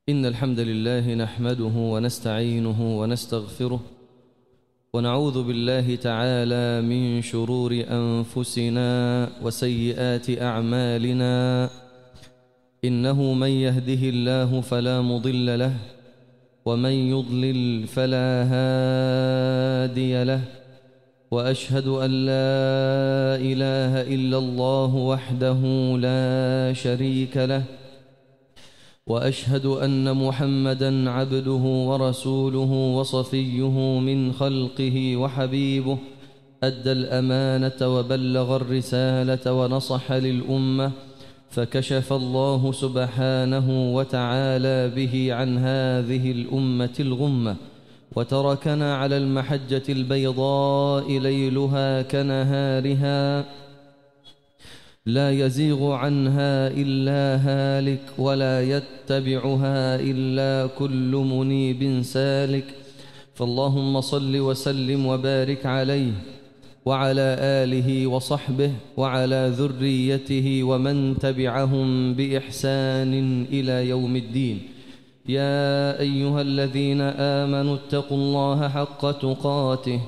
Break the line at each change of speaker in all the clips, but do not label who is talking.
إن الحمد لله نحمده ونستعينه ونستغفره ونعوذ بالله تعالى من شرور أنفسنا وسيئات أعمالنا إنه من يهده الله فلا مضل له ومن يضلل فلا هادي له وأشهد أن لا إله إلا الله وحده لا شريك له واشهد ان محمدا عبده ورسوله وصفيه من خلقه وحبيبه ادى الامانه وبلغ الرساله ونصح للامه فكشف الله سبحانه وتعالى به عن هذه الامه الغمه وتركنا على المحجه البيضاء ليلها كنهارها لا يزيغ عنها إلا هالك ولا يتبعها إلا كل منيب سالك فاللهم صل وسلم وبارك عليه وعلى آله وصحبه وعلى ذريته ومن تبعهم بإحسان إلى يوم الدين يا أيها الذين آمنوا اتقوا الله حق تقاته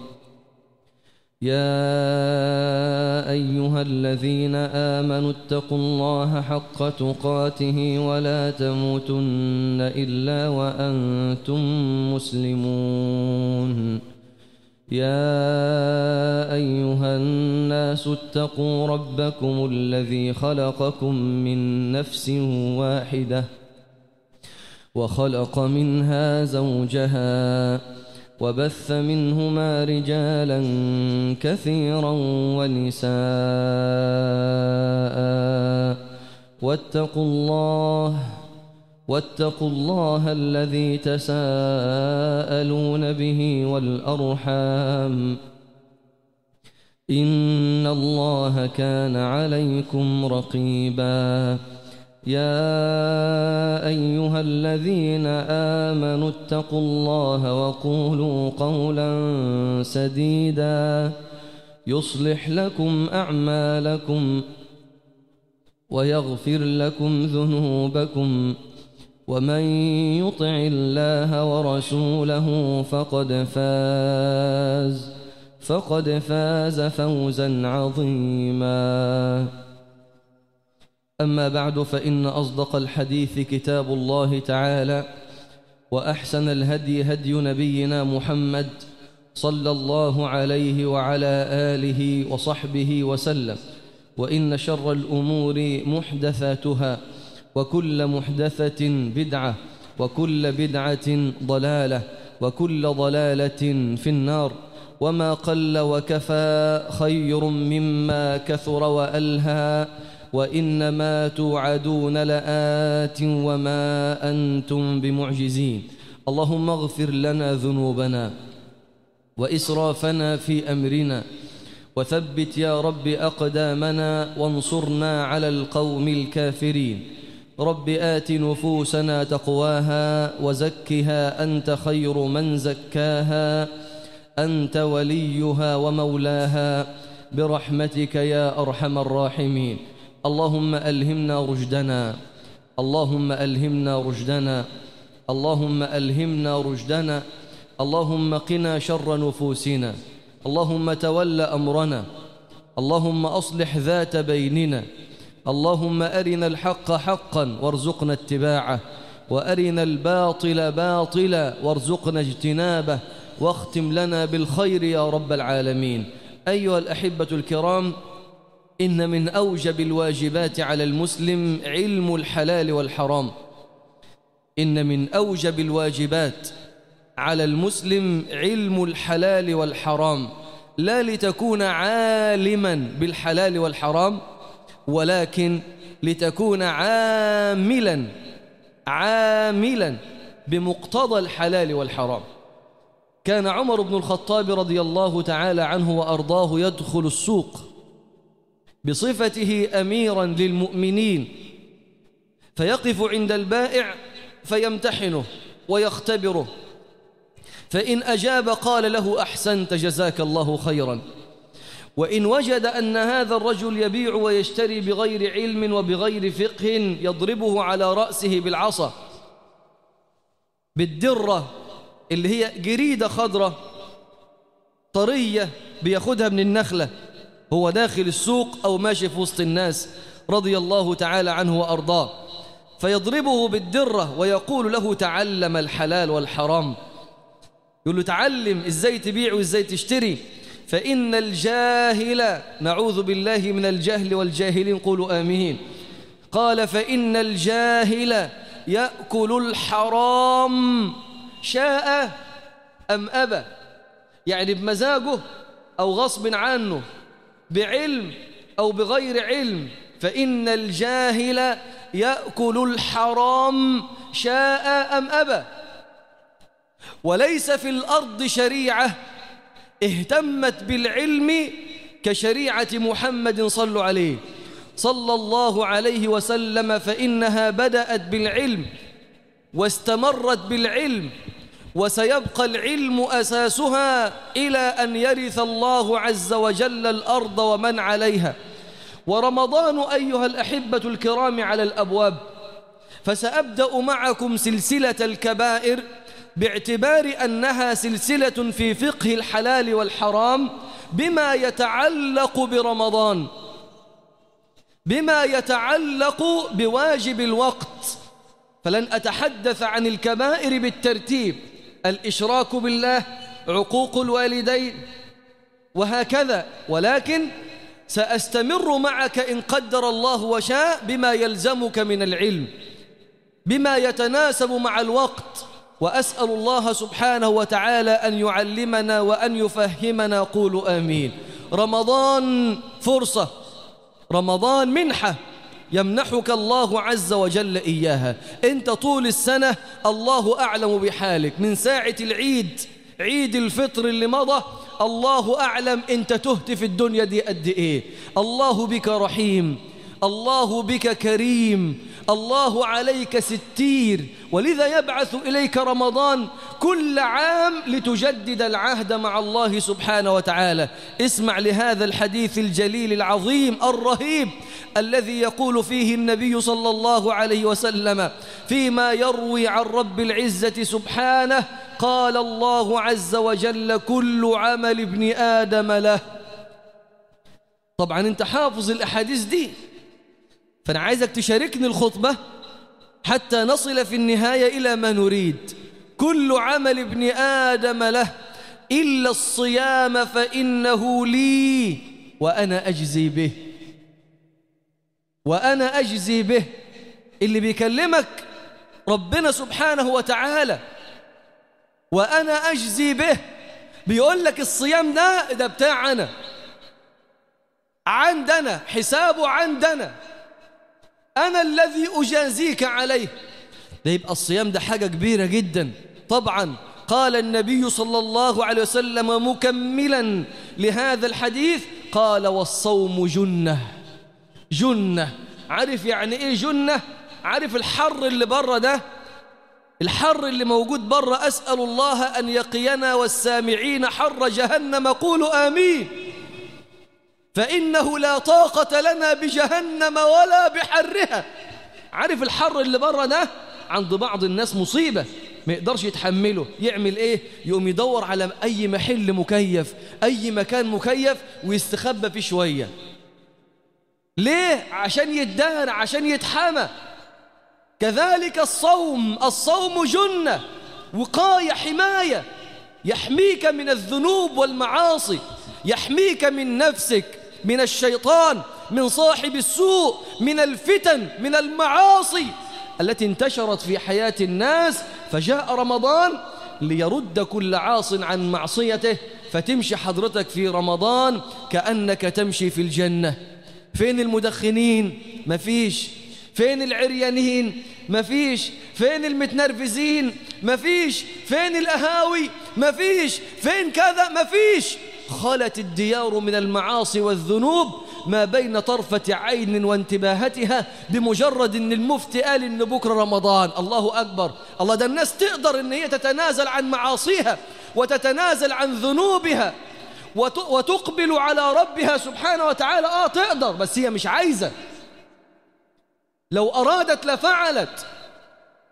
يا أيها الذين آمنوا اتقوا الله حق تقاته ولا تموتن إلا وأنتم مسلمون يا أيها الناس اتقوا ربكم الذي خلقكم من نفس واحدة وخلق منها زوجها وبث منهما رجالا كثيرا ونساء واتقوا الله واتقوا الله الذي تساءلون به والأرحام إن الله كان عليكم رقيباً يا أيها الذين آمنوا اتقوا الله وقولوا قولا سديدا يصلح لكم أعمالكم ويغفر لكم ذنوبكم ومن يطع الله ورسوله فقد فاز فقد فاز فوزا عظيما أما بعد فإن أصدق الحديث كتاب الله تعالى وأحسن الهدي هدي نبينا محمد صلى الله عليه وعلى آله وصحبه وسلم وإن شر الأمور محدثاتها وكل محدثة بدعة وكل بدعة ضلالة وكل ضلالة في النار وما قل وكفى خير مما كثر وألهى وإنما توعدون لآت وما أنتم بمعجزين اللهم اغفر لنا ذنوبنا وإسرافنا في أمرنا وثبت يا رب أقدامنا وانصرنا على القوم الكافرين رب آت نفوسنا تقواها وزكها أنت خير من زكاها أنت وليها ومولاها برحمتك يا أرحم الراحمين اللهم ألهمنا رشدنا اللهم ألهمنا رشدنا اللهم ألهمنا رشدنا اللهم قنا شر نفوسنا اللهم تول أمرنا اللهم أصلح ذات بيننا اللهم أرنا الحق حقا وارزقنا اتباعه وأرنا الباطل باطلا وارزقنا اجتنابه واختم لنا بالخير يا رب العالمين أيها الأحبة الكرام إن من أوجب الواجبات على المسلم علم الحلال والحرام إن من أوجب الواجبات على المسلم علم الحلال والحرام لا لتكون عالما بالحلال والحرام ولكن لتكون عاملا عاملا بمقتضى الحلال والحرام كان عمر بن الخطاب رضي الله تعالى عنه وأرضاه يدخل السوق بصفته أميرا للمؤمنين فيقف عند البائع فيمتحنه ويختبره فإن أجاب قال له أحسنت جزاك الله خيرا وإن وجد أن هذا الرجل يبيع ويشتري بغير علم وبغير فقه يضربه على رأسه بالعصا بالدرة اللي هي جريدة خضرة طرية بياخدها من النخلة هو داخل السوق أو ماشي في وسط الناس رضي الله تعالى عنه وأرضاه فيضربه بالدرة ويقول له تعلم الحلال والحرام يقول له تعلم إزاي تبيع وإزاي تشتري فإن الجاهل نعوذ بالله من الجهل والجاهلين قولوا آمين قال فإن الجاهل يأكل الحرام شاء أم أبى يعني بمزاجه أو غصب عنه بعلم أو بغير علم فإن الجاهل يأكل الحرام شاء أم أبى وليس في الأرض شريعة اهتمت بالعلم كشريعة محمد صلى عليه صلى الله عليه وسلم فإنها بدأت بالعلم واستمرت بالعلم وسيبقى العلم أساسها إلى أن يرث الله عز وجل الأرض ومن عليها ورمضان أيها الأحبة الكرام على الأبواب فسأبدأ معكم سلسلة الكبائر باعتبار أنها سلسلة في فقه الحلال والحرام بما يتعلق برمضان بما يتعلق بواجب الوقت فلن أتحدث عن الكبائر بالترتيب الإشراك بالله عقوق الوالدين وهكذا ولكن سأستمر معك إن قدر الله وشاء بما يلزمك من العلم بما يتناسب مع الوقت وأسأل الله سبحانه وتعالى أن يعلمنا وأن يفهمنا قولوا آمين رمضان فرصة رمضان منحة يمنحك الله عز وجل إياها أنت طول السنة الله أعلم بحالك من ساعة العيد عيد الفطر اللي مضى الله أعلم أنت تهت في الدنيا دي قد إيه الله بك رحيم الله بك كريم الله عليك ستير ولذا يبعث إليك رمضان كل عام لتجدد العهد مع الله سبحانه وتعالى اسمع لهذا الحديث الجليل العظيم الرهيب الذي يقول فيه النبي صلى الله عليه وسلم فيما يروي عن رب العزة سبحانه قال الله عز وجل كل عمل ابن آدم له طبعا انت حافظ الأحاديث دي فأنا عايزك تشاركني الخطبة حتى نصل في النهاية إلى ما نريد كل عمل ابن آدم له إلا الصيام فإنه لي وأنا أجزي به وأنا أجزي به اللي بيكلمك ربنا سبحانه وتعالى وأنا أجزي به بيقول لك الصيام ده ده بتاعنا عندنا حسابه عندنا أنا الذي أجازيك عليه ده يبقى الصيام ده حاجة كبيرة جدا طبعا قال النبي صلى الله عليه وسلم مكملا لهذا الحديث قال والصوم جنة جنة عارف يعني ايه جنة عارف الحر اللي بره ده الحر اللي موجود بره أسأل الله أن يقينا والسامعين حر جهنم قولوا آمين فإنه لا طاقة لنا بجهنم ولا بحرها عارف الحر اللي بره ده عند بعض الناس مصيبة ما يقدرش يتحمله يعمل ايه يقوم يدور على اي محل مكيف اي مكان مكيف ويستخبى فيه شوية ليه عشان يدار عشان يتحمى كذلك الصوم الصوم جنة وقاية حماية يحميك من الذنوب والمعاصي يحميك من نفسك من الشيطان من صاحب السوء من الفتن من المعاصي التي انتشرت في حياة الناس فجاء رمضان ليرد كل عاص عن معصيته فتمشي حضرتك في رمضان كأنك تمشي في الجنة فين المدخنين مفيش فين العريانين مفيش فين المتنرفزين مفيش فين الأهاوي مفيش فين كذا مفيش خلت الديار من المعاصي والذنوب ما بين طرفة عين وانتباهتها بمجرد ان المفتي قال ان بكرة رمضان الله أكبر الله ده الناس تقدر ان هي تتنازل عن معاصيها وتتنازل عن ذنوبها وتقبل على ربها سبحانه وتعالى آه تقدر بس هي مش عايزة لو أرادت لفعلت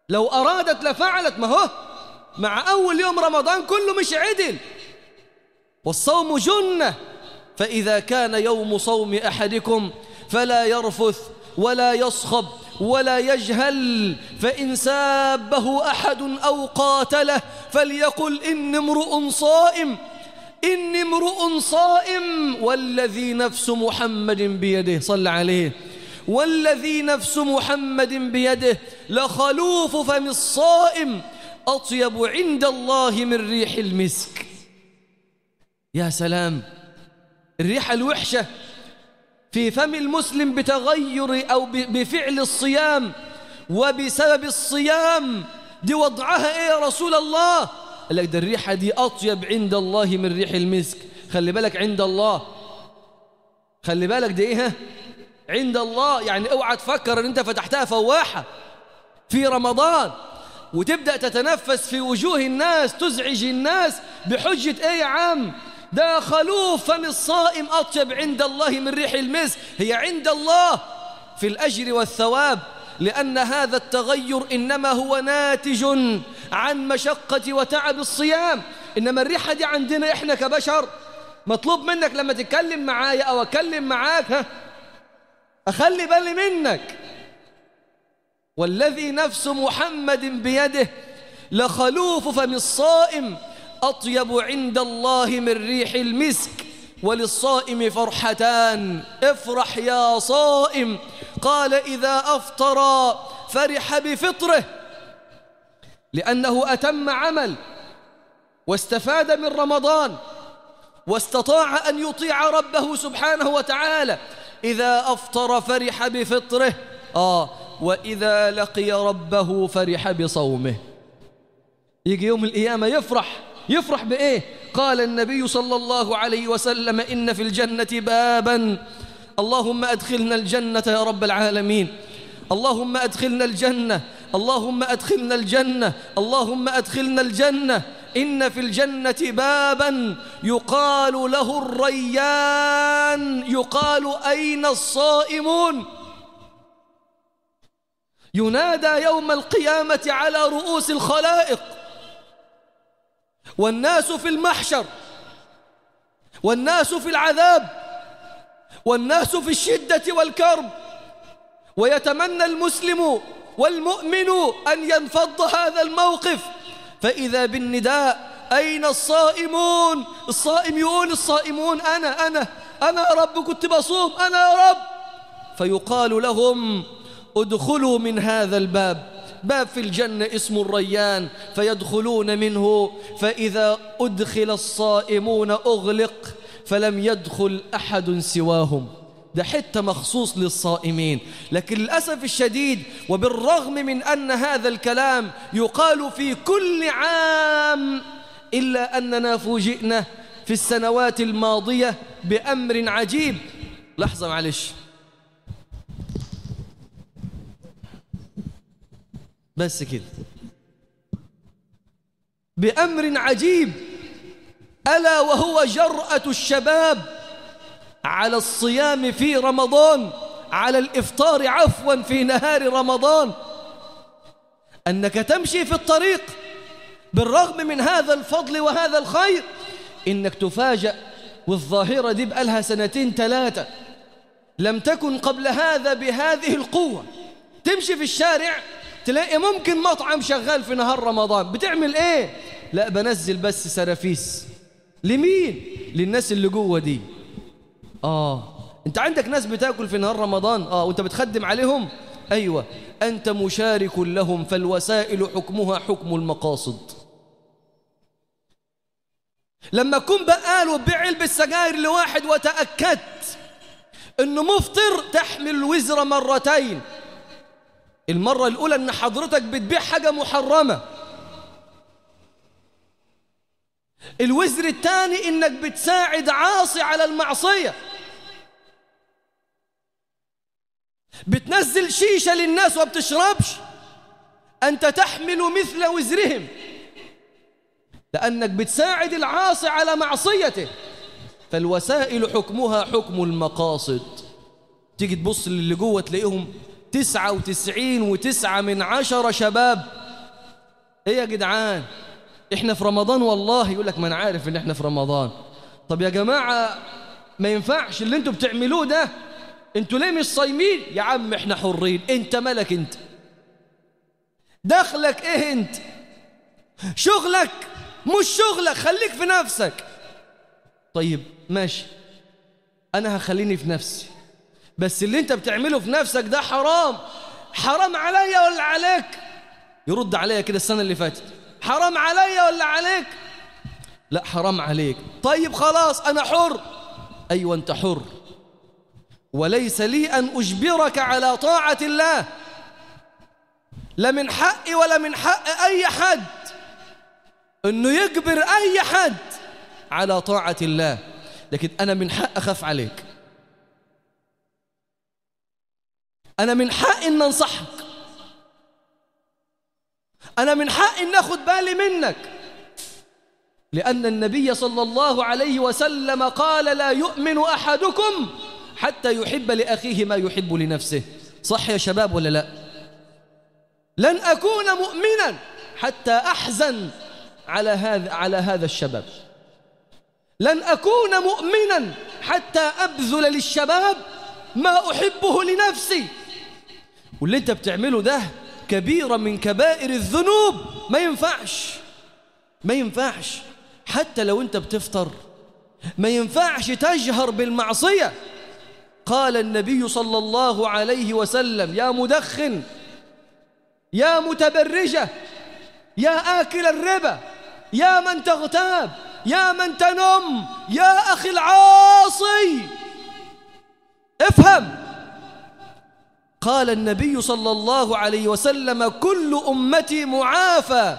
لو أرادت لفعلت ما هو مع أول يوم رمضان كله مش عدل والصوم جنة فإذا كان يوم صوم أحدكم فلا يرفث ولا يصخب ولا يجهل فإن سابه أحد أو قاتله فليقل إني امرؤ صائم إني امرؤ صائم والذي نفس محمد بيده صلى عليه والذي نفس محمد بيده لخلوف فم الصائم أطيب عند الله من ريح المسك يا سلام الريحة الوحشة في فم المسلم بتغير أو بفعل الصيام وبسبب الصيام دي وضعها إيه يا رسول الله قال لك ده الريحة دي أطيب عند الله من ريح المسك خلي بالك عند الله خلي بالك دي إيه عند الله يعني اوعى تفكر ان انت فتحتها فواحة في رمضان وتبدأ تتنفس في وجوه الناس تزعج الناس بحجة ايه يا عم ده خلوف فم الصائم أطيب عند الله من ريح المسك هي عند الله في الأجر والثواب لأن هذا التغير إنما هو ناتج عن مشقة وتعب الصيام إنما الريحة دي عندنا إحنا كبشر مطلوب منك لما تتكلم معايا أو أكلم معاك ها أخلي بالي منك والذي نفس محمد بيده لخلوف فم الصائم أطيب عند الله من ريح المسك وللصائم فرحتان افرح يا صائم قال إذا أفطر فرح بفطره لأنه أتم عمل واستفاد من رمضان واستطاع أن يطيع ربه سبحانه وتعالى إذا أفطر فرح بفطره آه وإذا لقي ربه فرح بصومه يجي يوم القيامة يفرح يفرح بإيه قال النبي صلى الله عليه وسلم إن في الجنة بابا اللهم أدخلنا الجنة يا رب العالمين اللهم أدخلنا الجنة اللهم أدخلنا الجنة اللهم أدخلنا الجنة إن في الجنة بابا يقال له الريان يقال أين الصائمون ينادى يوم القيامة على رؤوس الخلائق والناس في المحشر والناس في العذاب والناس في الشدة والكرب ويتمنى المسلم والمؤمن أن ينفض هذا الموقف فإذا بالنداء أين الصائمون الصائم يقول الصائمون أنا أنا أنا يا رب كنت بصوم أنا يا رب فيقال لهم ادخلوا من هذا الباب باب في الجنة اسمه الريان فيدخلون منه فإذا أدخل الصائمون أغلق فلم يدخل أحد سواهم ده حتة مخصوص للصائمين لكن للأسف الشديد وبالرغم من أن هذا الكلام يقال في كل عام إلا أننا فوجئنا في السنوات الماضية بأمر عجيب لحظة معلش بس كده بأمر عجيب ألا وهو جرأة الشباب على الصيام في رمضان على الإفطار عفوا في نهار رمضان أنك تمشي في الطريق بالرغم من هذا الفضل وهذا الخير إنك تفاجأ والظاهرة دي بقالها سنتين ثلاثة لم تكن قبل هذا بهذه القوة تمشي في الشارع تلاقي ممكن مطعم شغال في نهار رمضان بتعمل ايه لا بنزل بس سرافيس لمين للناس اللي جوه دي اه انت عندك ناس بتاكل في نهار رمضان اه وانت بتخدم عليهم ايوه انت مشارك لهم فالوسائل حكمها حكم المقاصد لما كن بقال وبيع علبة سجاير لواحد وتأكدت انه مفطر تحمل وزر مرتين المرة الأولى أن حضرتك بتبيع حاجة محرمة الوزر الثاني إنك بتساعد عاصي على المعصية بتنزل شيشة للناس وبتشربش أنت تحمل مثل وزرهم لأنك بتساعد العاصي على معصيته فالوسائل حكمها حكم المقاصد تيجي تبص للي جوه تلاقيهم تسعة وتسعين وتسعة من عشرة شباب ايه يا جدعان احنا في رمضان والله يقول لك ما انا عارف ان احنا في رمضان طب يا جماعة ما ينفعش اللي انتوا بتعملوه ده انتوا ليه مش صايمين يا عم احنا حرين انت مالك انت دخلك ايه انت شغلك مش شغلك خليك في نفسك طيب ماشي انا هخليني في نفسي بس اللي انت بتعمله في نفسك ده حرام حرام عليا ولا عليك يرد عليا كده السنة اللي فاتت حرام عليا ولا عليك لا حرام عليك طيب خلاص أنا حر أيوة أنت حر وليس لي أن أجبرك على طاعة الله لا من حقي ولا من حق أي حد أنه يجبر أي حد على طاعة الله لكن أنا من حق أخاف عليك أنا من حق أن أنصحك أنا من حق أن أخذ بالي منك لأن النبي صلى الله عليه وسلم قال لا يؤمن أحدكم حتى يحب لأخيه ما يحب لنفسه صح يا شباب ولا لا لن أكون مؤمنا حتى أحزن على هذا على هذا الشباب لن أكون مؤمنا حتى أبذل للشباب ما أحبه لنفسي واللي أنت بتعمله ده كبيرة من كبائر الذنوب ما ينفعش ما ينفعش حتى لو أنت بتفطر ما ينفعش تجهر بالمعصية قال النبي صلى الله عليه وسلم يا مدخن يا متبرجة يا آكل الربا يا من تغتاب يا من تنم يا أخي العاصي افهم قال النبي صلى الله عليه وسلم كل أمتي معافى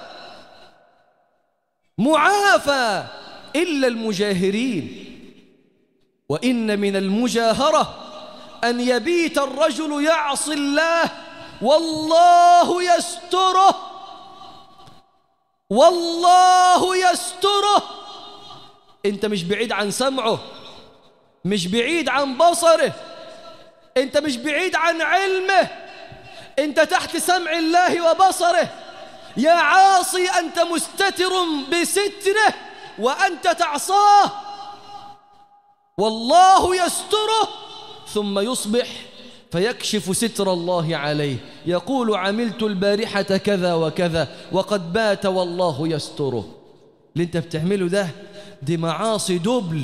معافى إلا المجاهرين وإن من المجاهرة أن يبيت الرجل يعصي الله والله يستره والله يستره انت مش بعيد عن سمعه مش بعيد عن بصره انت مش بعيد عن علمه انت تحت سمع الله وبصره يا عاصي انت مستتر بستره وانت تعصاه والله يستره ثم يصبح فيكشف ستر الله عليه يقول عملت البارحة كذا وكذا وقد بات والله يستره اللي انت بتعمله ده دي معاصي دبل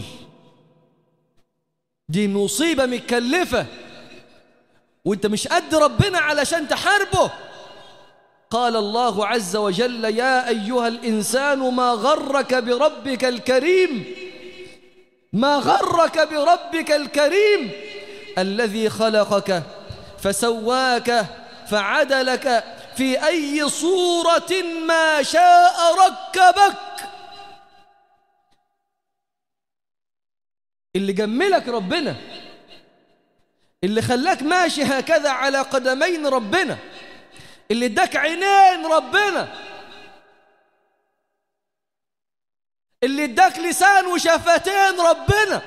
دي مصيبة متكلفة وانت مش قد ربنا علشان تحاربه قال الله عز وجل يا أيها الإنسان ما غرك بربك الكريم ما غرك بربك الكريم الذي خلقك فسواك فعدلك في أي صورة ما شاء ركبك اللي جملك ربنا اللي خلاك ماشي هكذا على قدمين ربنا اللي اداك عينين ربنا اللي اداك لسان وشفتين ربنا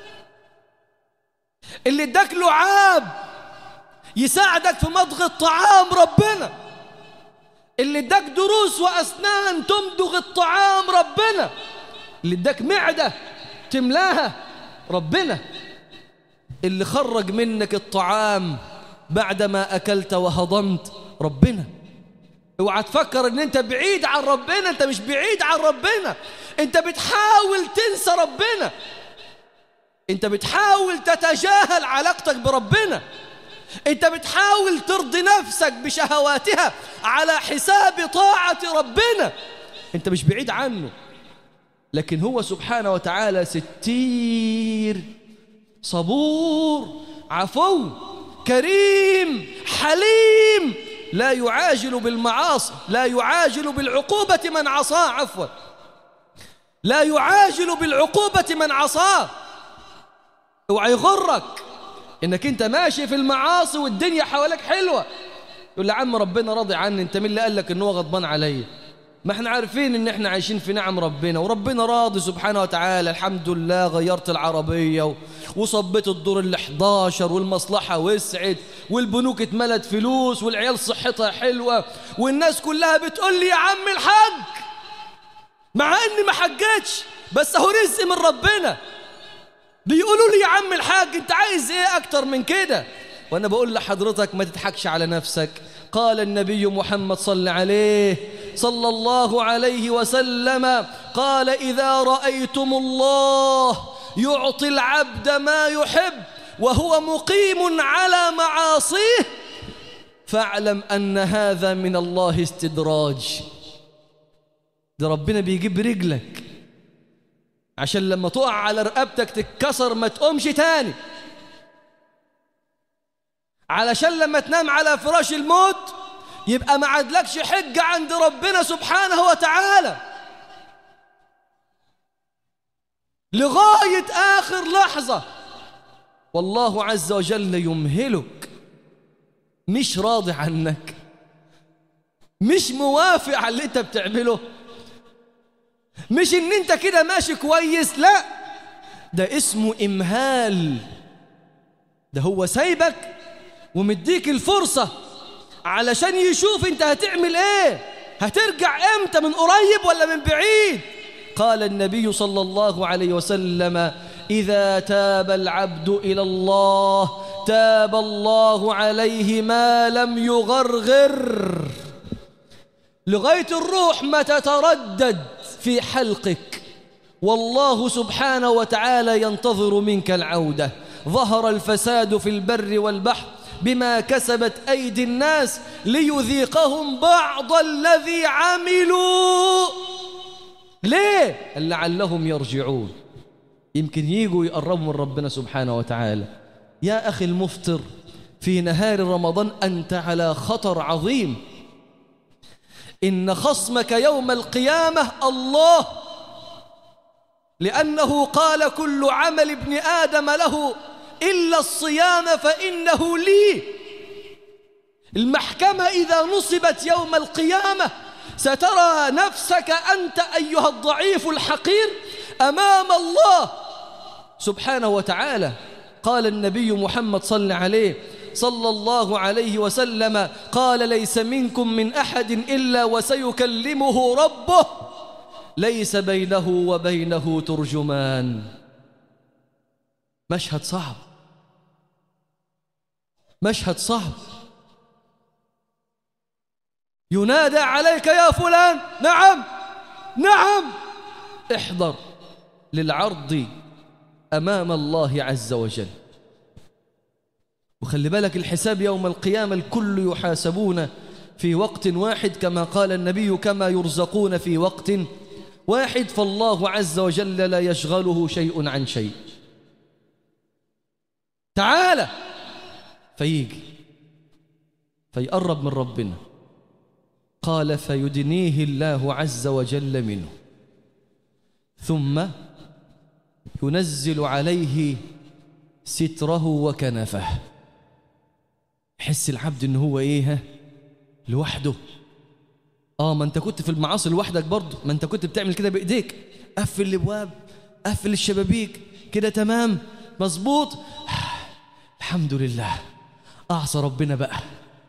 اللي اداك لعاب يساعدك في مضغ الطعام ربنا اللي اداك دروس واسنان تمضغ الطعام ربنا اللي اداك معده تملاها ربنا اللي خرج منك الطعام بعدما اكلت وهضمت ربنا اوعى تفكر ان انت بعيد عن ربنا انت مش بعيد عن ربنا انت بتحاول تنسى ربنا انت بتحاول تتجاهل علاقتك بربنا انت بتحاول ترضي نفسك بشهواتها على حساب طاعة ربنا انت مش بعيد عنه لكن هو سبحانه وتعالى ستير صبور عفو كريم حليم لا يعاجل بالمعاصي لا يعاجل بالعقوبة من عصاه عفوا لا يعاجل بالعقوبة من عصاه اوعى يغرك انك انت ماشي في المعاصي والدنيا حواليك حلوة يقول لي عم ربنا راضي عني انت مين اللي قال لك ان هو غضبان عليا ما احنا عارفين ان احنا عايشين في نعم ربنا وربنا راضي سبحانه وتعالى الحمد لله غيرت العربية و... وصبيت الدور ال 11 والمصلحة وسعت والبنوك اتملت فلوس والعيال صحتها حلوة والناس كلها بتقول لي يا عم الحاج مع اني ما حجتش بس اهو رزق من ربنا بيقولوا لي يا عم الحاج انت عايز ايه اكتر من كده وانا بقول لحضرتك ما تضحكش على نفسك قال النبي محمد صلى عليه صلى الله عليه وسلم قال إذا رأيتم الله يعطي العبد ما يحب وهو مقيم على معاصيه فاعلم أن هذا من الله استدراج ده ربنا بيجيب رجلك عشان لما تقع على رقبتك تتكسر ما تقومش تاني علشان لما تنام على فراش الموت يبقى ما عدلكش حجة عند ربنا سبحانه وتعالى لغاية آخر لحظة والله عز وجل يمهلك مش راضي عنك مش موافق على اللي انت بتعمله مش ان انت كده ماشي كويس لا ده اسمه امهال ده هو سايبك ومديك الفرصة علشان يشوف انت هتعمل ايه هترجع امتى من قريب ولا من بعيد قال النبي صلى الله عليه وسلم إذا تاب العبد إلى الله تاب الله عليه ما لم يغرغر لغاية الروح ما تتردد في حلقك والله سبحانه وتعالى ينتظر منك العودة ظهر الفساد في البر والبحر بما كسبت أيدي الناس ليذيقهم بعض الذي عملوا ليه؟ لعلهم يرجعون يمكن يجوا يقربوا من ربنا سبحانه وتعالى يا أخي المفطر في نهار رمضان أنت على خطر عظيم إن خصمك يوم القيامة الله لأنه قال كل عمل ابن آدم له إلا الصيام فإنه لي المحكمة إذا نصبت يوم القيامة سترى نفسك أنت أيها الضعيف الحقير أمام الله سبحانه وتعالى قال النبي محمد صلى عليه صلى الله عليه وسلم قال ليس منكم من أحد إلا وسيكلمه ربه ليس بينه وبينه ترجمان مشهد صعب مشهد صعب ينادى عليك يا فلان نعم نعم احضر للعرض أمام الله عز وجل وخلي بالك الحساب يوم القيامة الكل يحاسبون في وقت واحد كما قال النبي كما يرزقون في وقت واحد فالله عز وجل لا يشغله شيء عن شيء تعالى فيجي فيقرب من ربنا قال فيدنيه الله عز وجل منه ثم ينزل عليه ستره وكنفه يحس العبد ان هو ايه لوحده اه ما انت كنت في المعاصي لوحدك برضه ما انت كنت بتعمل كده بايديك قفل الابواب قفل الشبابيك كده تمام مظبوط الحمد لله اعصى ربنا بقى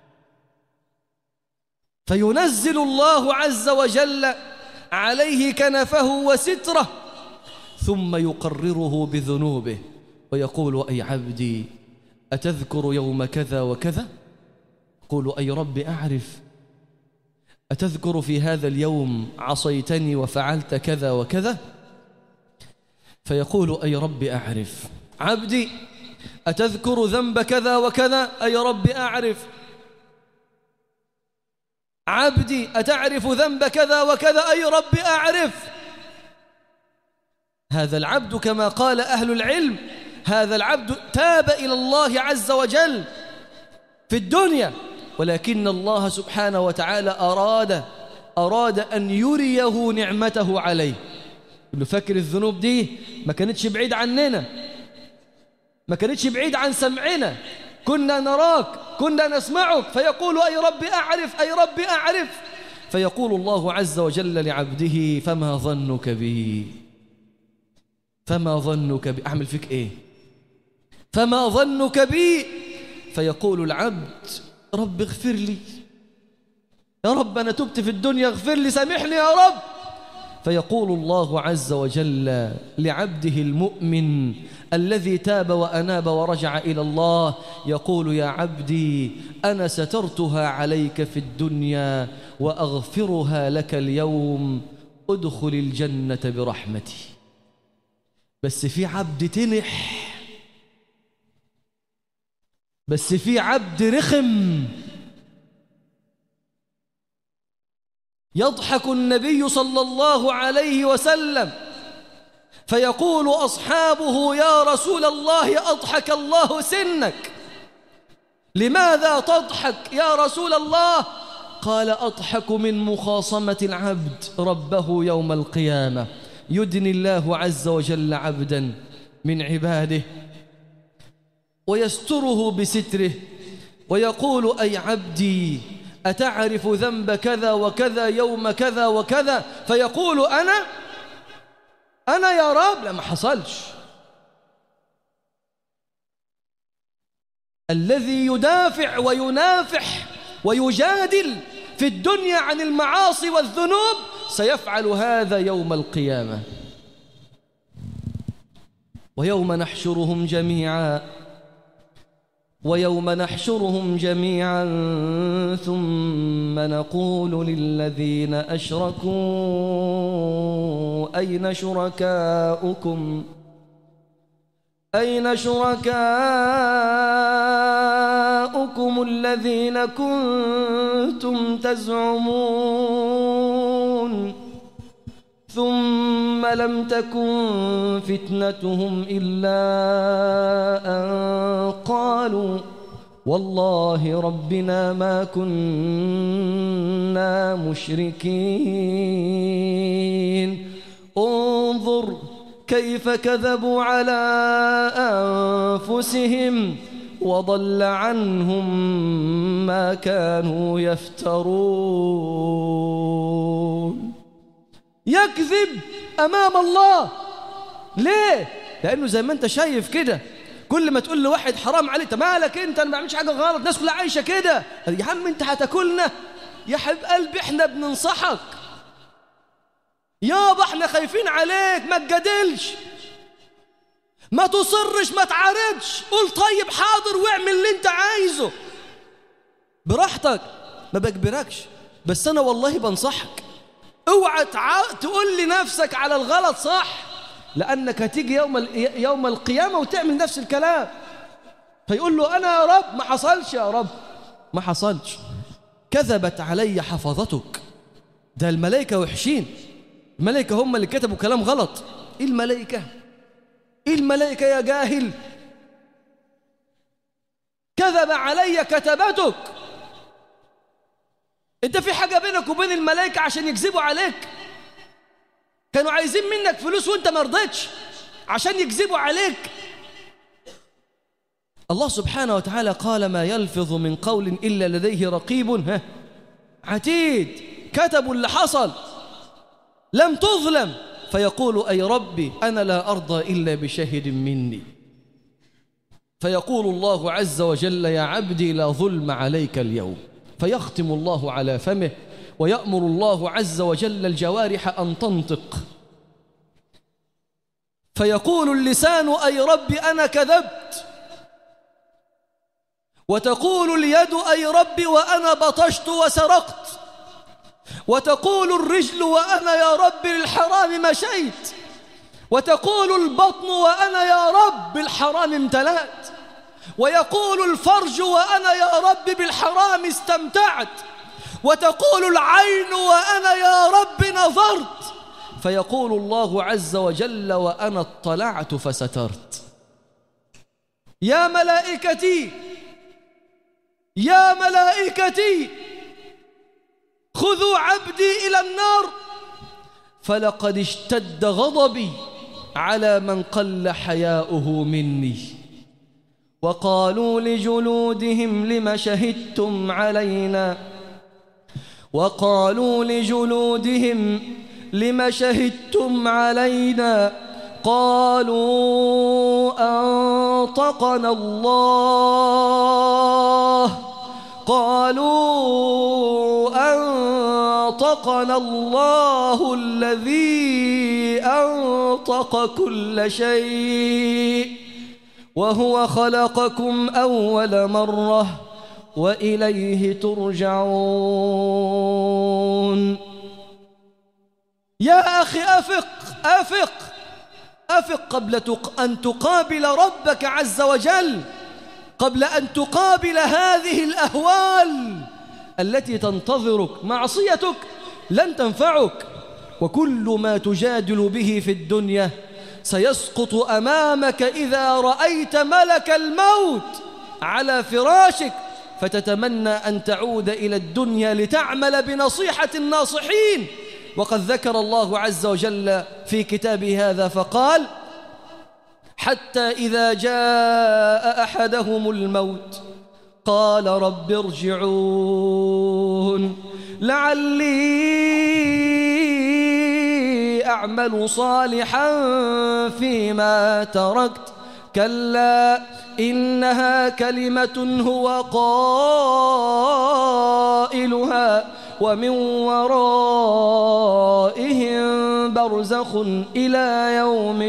فينزل الله عز وجل عليه كنفه وستره ثم يقرره بذنوبه ويقول أي عبدي أتذكر يوم كذا وكذا يقول أي رب أعرف أتذكر في هذا اليوم عصيتني وفعلت كذا وكذا فيقول أي رب أعرف عبدي أتذكر ذنب كذا وكذا أي رب أعرف عبدي أتعرف ذنب كذا وكذا أي رب أعرف هذا العبد كما قال أهل العلم هذا العبد تاب إلى الله عز وجل في الدنيا ولكن الله سبحانه وتعالى أراد أراد أن يريه نعمته عليه له فاكر الذنوب دي ما كانتش بعيد عننا ما كانتش بعيد عن سمعنا كنا نراك كنا نسمعك فيقول أي رب أعرف أي رب أعرف فيقول الله عز وجل لعبده فما ظنك بي فما ظنك بي أعمل فيك إيه فما ظنك بي فيقول العبد رب اغفر لي يا رب أنا تبت في الدنيا اغفر لي سامحني يا رب فيقول الله عز وجل لعبده المؤمن الذي تاب وأناب ورجع إلى الله يقول يا عبدي أنا سترتها عليك في الدنيا وأغفرها لك اليوم ادخل الجنة برحمتي بس في عبد تنح بس في عبد رخم يضحك النبي صلى الله عليه وسلم فيقول أصحابه يا رسول الله أضحك الله سنك لماذا تضحك يا رسول الله قال أضحك من مخاصمة العبد ربه يوم القيامة يدني الله عز وجل عبدا من عباده ويستره بستره ويقول أي عبدي أتعرف ذنب كذا وكذا يوم كذا وكذا فيقول أنا أنا يا رب لا ما حصلش الذي يدافع وينافح ويجادل في الدنيا عن المعاصي والذنوب سيفعل هذا يوم القيامة ويوم نحشرهم جميعا ويوم نحشرهم جميعا ثم نقول للذين أشركوا أين شركاؤكم أين شركاؤكم الذين كنتم تزعمون ثم لم تكن فتنتهم إلا أن قالوا والله ربنا ما كنا مشركين انظر كيف كذبوا على أنفسهم وضل عنهم ما كانوا يفترون يكذب أمام الله ليه؟ لأنه زي ما أنت شايف كده كل ما تقول لواحد حرام عليك مالك أنت أنا ما بعملش حاجة غلط الناس كلها عايشة كده يا عم أنت هتاكلنا يا حبيب قلبي احنا بننصحك يابا احنا خايفين عليك ما تجادلش ما تصرش ما تعارضش قول طيب حاضر واعمل اللي انت عايزه براحتك ما بجبركش بس انا والله بنصحك اوعى تع... تقول لنفسك على الغلط صح لانك هتيجي يوم ال... يوم القيامه وتعمل نفس الكلام فيقول له انا يا رب ما حصلش يا رب ما حصلش كذبت علي حفظتك ده الملائكه وحشين الملائكه هم اللي كتبوا كلام غلط ايه الملائكه ايه الملائكه يا جاهل كذب علي كتبتك انت في حاجة بينك وبين الملائكة عشان يكذبوا عليك كانوا عايزين منك فلوس وانت ما رضيتش عشان يكذبوا عليك الله سبحانه وتعالى قال ما يلفظ من قول إلا لديه رقيب ها عتيد كتبوا اللي حصل لم تظلم فيقول أي ربي أنا لا أرضى إلا بشهد مني فيقول الله عز وجل يا عبدي لا ظلم عليك اليوم فيختم الله على فمه ويأمر الله عز وجل الجوارح أن تنطق فيقول اللسان أي رب أنا كذبت وتقول اليد أي رب وأنا بطشت وسرقت وتقول الرجل وأنا يا رب للحرام مشيت وتقول البطن وأنا يا رب بالحرام امتلأت ويقول الفرج وأنا يا رب بالحرام استمتعت وتقول العين وأنا يا رب نظرت فيقول الله عز وجل وأنا اطلعت فسترت يا ملائكتي يا ملائكتي خذوا عبدي إلى النار فلقد اشتد غضبي على من قل حياؤه مني وقالوا لجلودهم لم شهدتم علينا وقالوا لجلودهم لم شهدتم علينا قالوا أنطقنا الله قالوا أنطقنا الله الذي أنطق كل شيء وهو خلقكم أول مرة وإليه ترجعون يا أخي أفق أفق أفق قبل أن تقابل ربك عز وجل قبل أن تقابل هذه الأهوال التي تنتظرك معصيتك لن تنفعك وكل ما تجادل به في الدنيا سيسقط أمامك إذا رأيت ملك الموت على فراشك فتتمنى أن تعود إلى الدنيا لتعمل بنصيحة الناصحين وقد ذكر الله عز وجل في كتابه هذا فقال حتى إذا جاء أحدهم الموت قال رب ارجعون لعلي أعمل صالحا فيما تركت كلا إنها كلمة هو قائلها ومن ورائهم برزخ إلى يوم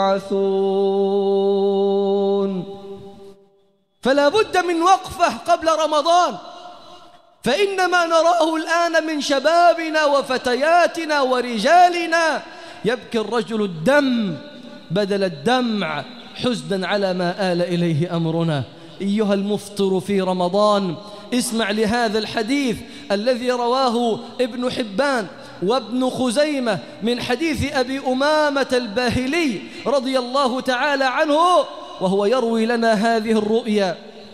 يبعثون فلا بد من وقفة قبل رمضان فإن ما نراه الآن من شبابنا وفتياتنا ورجالنا يبكي الرجل الدم بدل الدمع حزنا على ما آل إليه أمرنا أيها المفطر في رمضان اسمع لهذا الحديث الذي رواه ابن حبان وابن خزيمة من حديث أبي أمامة الباهلي رضي الله تعالى عنه وهو يروي لنا هذه الرؤيا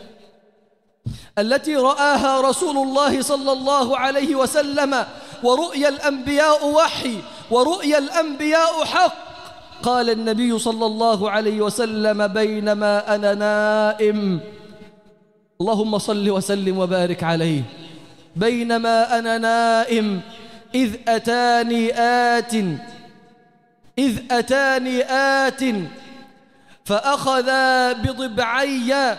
التي رآها رسول الله صلى الله عليه وسلم ورؤيا الأنبياء وحي ورؤيا الأنبياء حق قال النبي صلى الله عليه وسلم بينما أنا نائم اللهم صل وسلم وبارك عليه بينما أنا نائم إذ أتاني آت إذ أتاني آت فأخذ بضبعي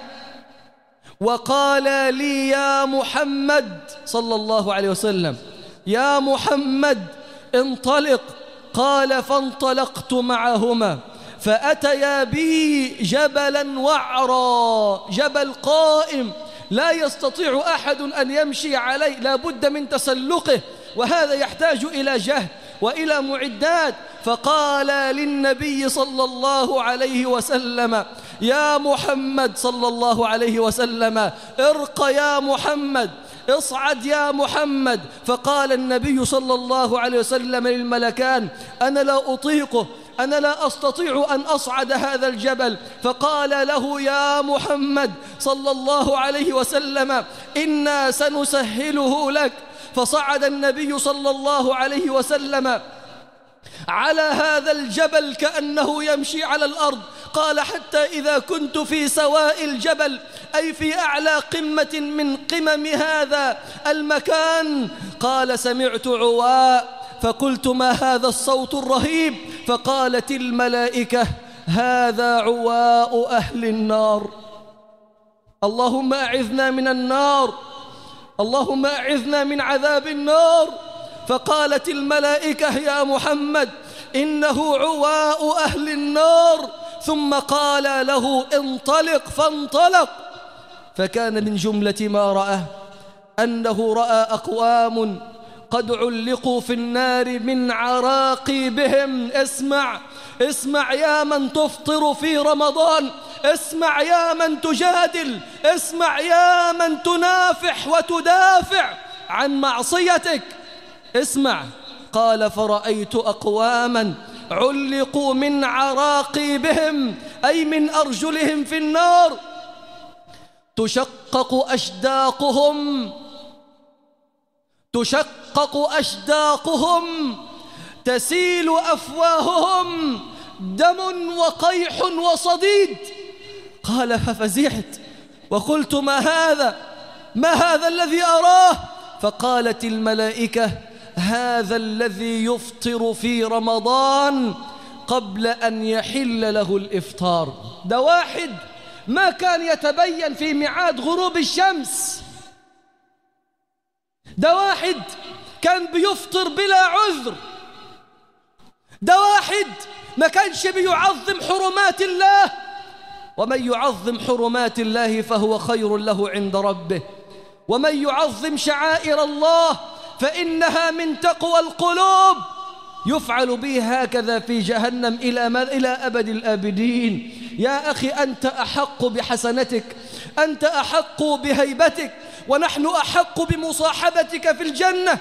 وقال لي يا محمد صلى الله عليه وسلم يا محمد انطلق قال فانطلقت معهما فأتيا بي جبلا وعرا جبل قائم لا يستطيع أحد أن يمشي عليه لا بد من تسلقه وهذا يحتاج إلى جهد وإلى معدات فقال للنبي صلى الله عليه وسلم يا محمد صلى الله عليه وسلم ارق يا محمد اصعد يا محمد فقال النبي صلى الله عليه وسلم للملكان أنا لا أطيقه أنا لا أستطيع أن أصعد هذا الجبل فقال له يا محمد صلى الله عليه وسلم إنا سنسهله لك فصعد النبي صلى الله عليه وسلم على هذا الجبل كأنه يمشي على الأرض قال حتى إذا كنت في سواء الجبل أي في أعلى قمة من قمم هذا المكان قال سمعت عواء فقلت ما هذا الصوت الرهيب فقالت الملائكة هذا عواء أهل النار اللهم أعذنا من النار اللهم أعذنا من عذاب النار فقالت الملائكة يا محمد إنه عواء أهل النار ثم قال له انطلق فانطلق فكان من جملة ما رأى أنه رأى أقوام قد علقوا في النار من عراقيبهم اسمع اسمع يا من تفطر في رمضان اسمع يا من تجادل اسمع يا من تنافح وتدافع عن معصيتك اسمع قال فرأيت أقواما علقوا من عراقيبهم أي من أرجلهم في النار تشقق أشداقهم تشقق أشداقهم تسيل أفواههم دم وقيح وصديد قال ففزعت وقلت ما هذا ما هذا الذي أراه فقالت الملائكة هذا الذي يفطر في رمضان قبل أن يحل له الإفطار ده واحد ما كان يتبين في ميعاد غروب الشمس ده واحد كان بيفطر بلا عذر ده واحد ما كانش بيعظم حرمات الله ومن يعظم حرمات الله فهو خير له عند ربه ومن يعظم شعائر الله فإنها من تقوى القلوب يفعل به هكذا في جهنم إلى, إلى أبد الآبدين يا أخي أنت أحق بحسنتك أنت أحق بهيبتك ونحن أحق بمصاحبتك في الجنة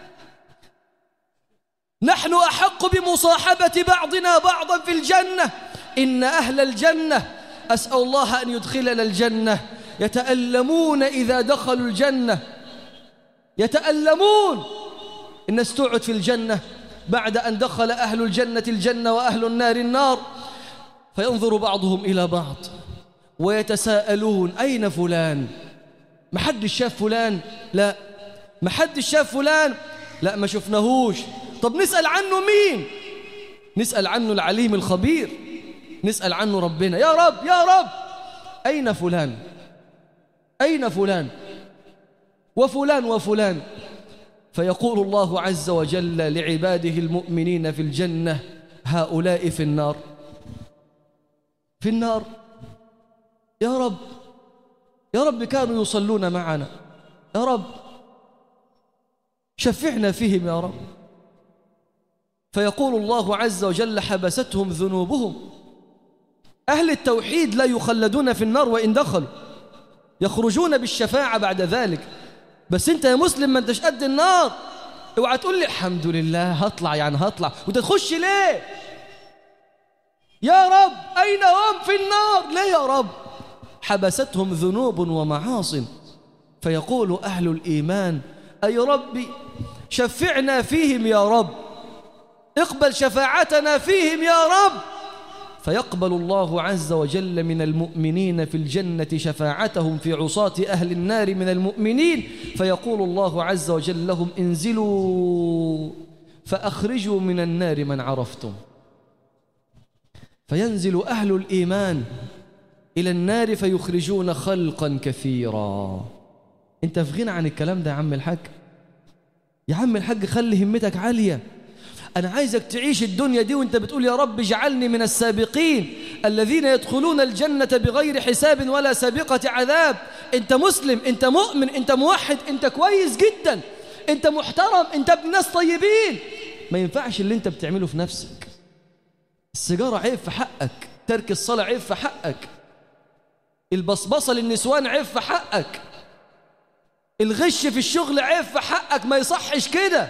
نحن أحق بمصاحبة بعضنا بعضا في الجنة إن أهل الجنة أسأل الله أن يدخلنا الجنة يتألمون إذا دخلوا الجنة يتألمون الناس تقعد في الجنة بعد أن دخل أهل الجنة الجنة وأهل النار النار فينظر بعضهم إلى بعض ويتساءلون أين فلان محدش شاف فلان لا محدش شاف فلان لا ما شفناهوش طب نسأل عنه مين نسأل عنه العليم الخبير نسأل عنه ربنا يا رب يا رب أين فلان أين فلان وفلان وفلان فيقول الله عز وجل لعباده المؤمنين في الجنة هؤلاء في النار في النار يا رب يا رب كانوا يصلون معنا يا رب شفعنا فيهم يا رب فيقول الله عز وجل حبستهم ذنوبهم أهل التوحيد لا يخلدون في النار وإن دخلوا يخرجون بالشفاعة بعد ذلك بس أنت يا مسلم ما أنتش قد النار اوعى تقول لي الحمد لله هطلع يعني هطلع وانت تخش ليه يا رب أين هم في النار ليه يا رب حبستهم ذنوب ومعاصٍ فيقول أهل الإيمان أي ربي شفعنا فيهم يا رب اقبل شفاعتنا فيهم يا رب فيقبل الله عز وجل من المؤمنين في الجنة شفاعتهم في عصاة أهل النار من المؤمنين فيقول الله عز وجل لهم انزلوا فأخرجوا من النار من عرفتم فينزل أهل الإيمان إلى النار فيخرجون خلقا كثيرا انت في غنى عن الكلام ده يا عم الحاج يا عم الحاج خلي همتك عالية أنا عايزك تعيش الدنيا دي وانت بتقول يا رب اجعلني من السابقين الذين يدخلون الجنة بغير حساب ولا سابقة عذاب انت مسلم انت مؤمن انت موحد انت كويس جدا انت محترم انت ابن ناس طيبين ما ينفعش اللي انت بتعمله في نفسك السيجارة عيب في حقك ترك الصلاة عيب في حقك البصبصة للنسوان عيب في حقك الغش في الشغل عيب في حقك ما يصحش كده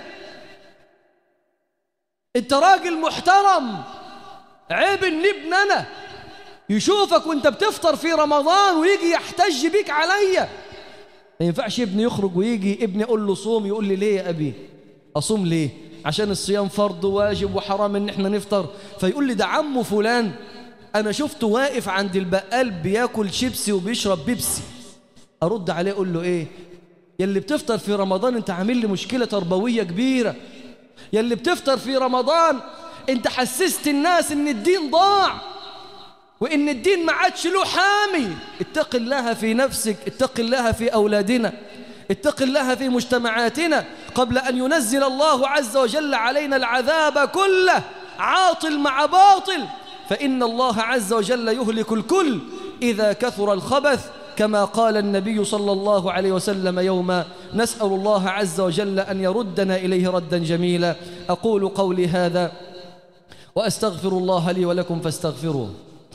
انت راجل محترم عيب ان ابننا يشوفك وانت بتفطر في رمضان ويجي يحتج بيك عليا ما ينفعش ابني يخرج ويجي ابني اقول له صوم يقول لي ليه يا ابي اصوم ليه عشان الصيام فرض واجب وحرام ان احنا نفطر فيقول لي ده عمه فلان انا شفته واقف عند البقال بياكل شيبسي وبيشرب بيبسي ارد عليه اقول له ايه يلي بتفطر في رمضان انت عامل لي مشكله تربويه كبيره يلي بتفطر في رمضان انت حسست الناس ان الدين ضاع وان الدين ما عادش له حامي اتق الله في نفسك اتق الله في اولادنا اتق الله في مجتمعاتنا قبل ان ينزل الله عز وجل علينا العذاب كله عاطل مع باطل فان الله عز وجل يهلك الكل اذا كثر الخبث كما قال النبي صلى الله عليه وسلم يوما نسأل الله عز وجل أن يردنا إليه ردا جميلا أقول قولي هذا وأستغفر الله لي ولكم فاستغفروه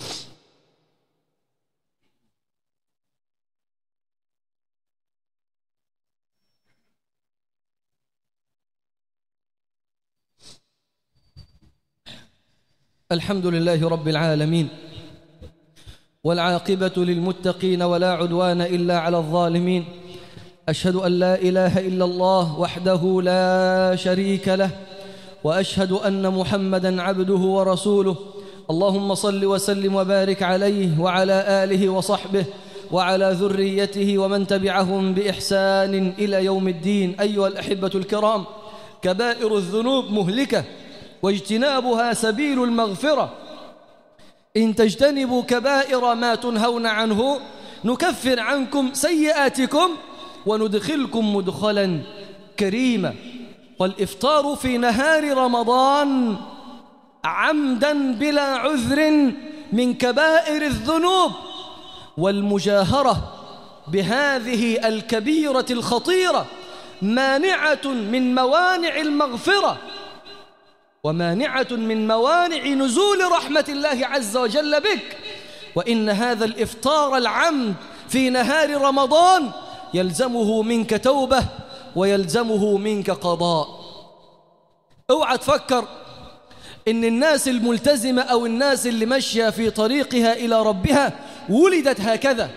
الحمد لله رب العالمين والعاقبة للمتقين ولا عدوان إلا على الظالمين أشهد أن لا إله إلا الله وحده لا شريك له وأشهد أن محمدا عبده ورسوله اللهم صل وسلم وبارك عليه وعلى آله وصحبه وعلى ذريته ومن تبعهم بإحسان إلى يوم الدين أيها الأحبة الكرام كبائر الذنوب مهلكة واجتنابها سبيل المغفرة إن تجتنبوا كبائر ما تنهون عنه نكفر عنكم سيئاتكم وندخلكم مدخلا كريما والإفطار في نهار رمضان عمدا بلا عذر من كبائر الذنوب والمجاهرة بهذه الكبيرة الخطيرة مانعة من موانع المغفرة ومانعة من موانع نزول رحمة الله عز وجل بك وإن هذا الإفطار العمد في نهار رمضان يلزمه منك توبة ويلزمه منك قضاء اوعى تفكر ان الناس الملتزمة او الناس اللي ماشية في طريقها الى ربها ولدت هكذا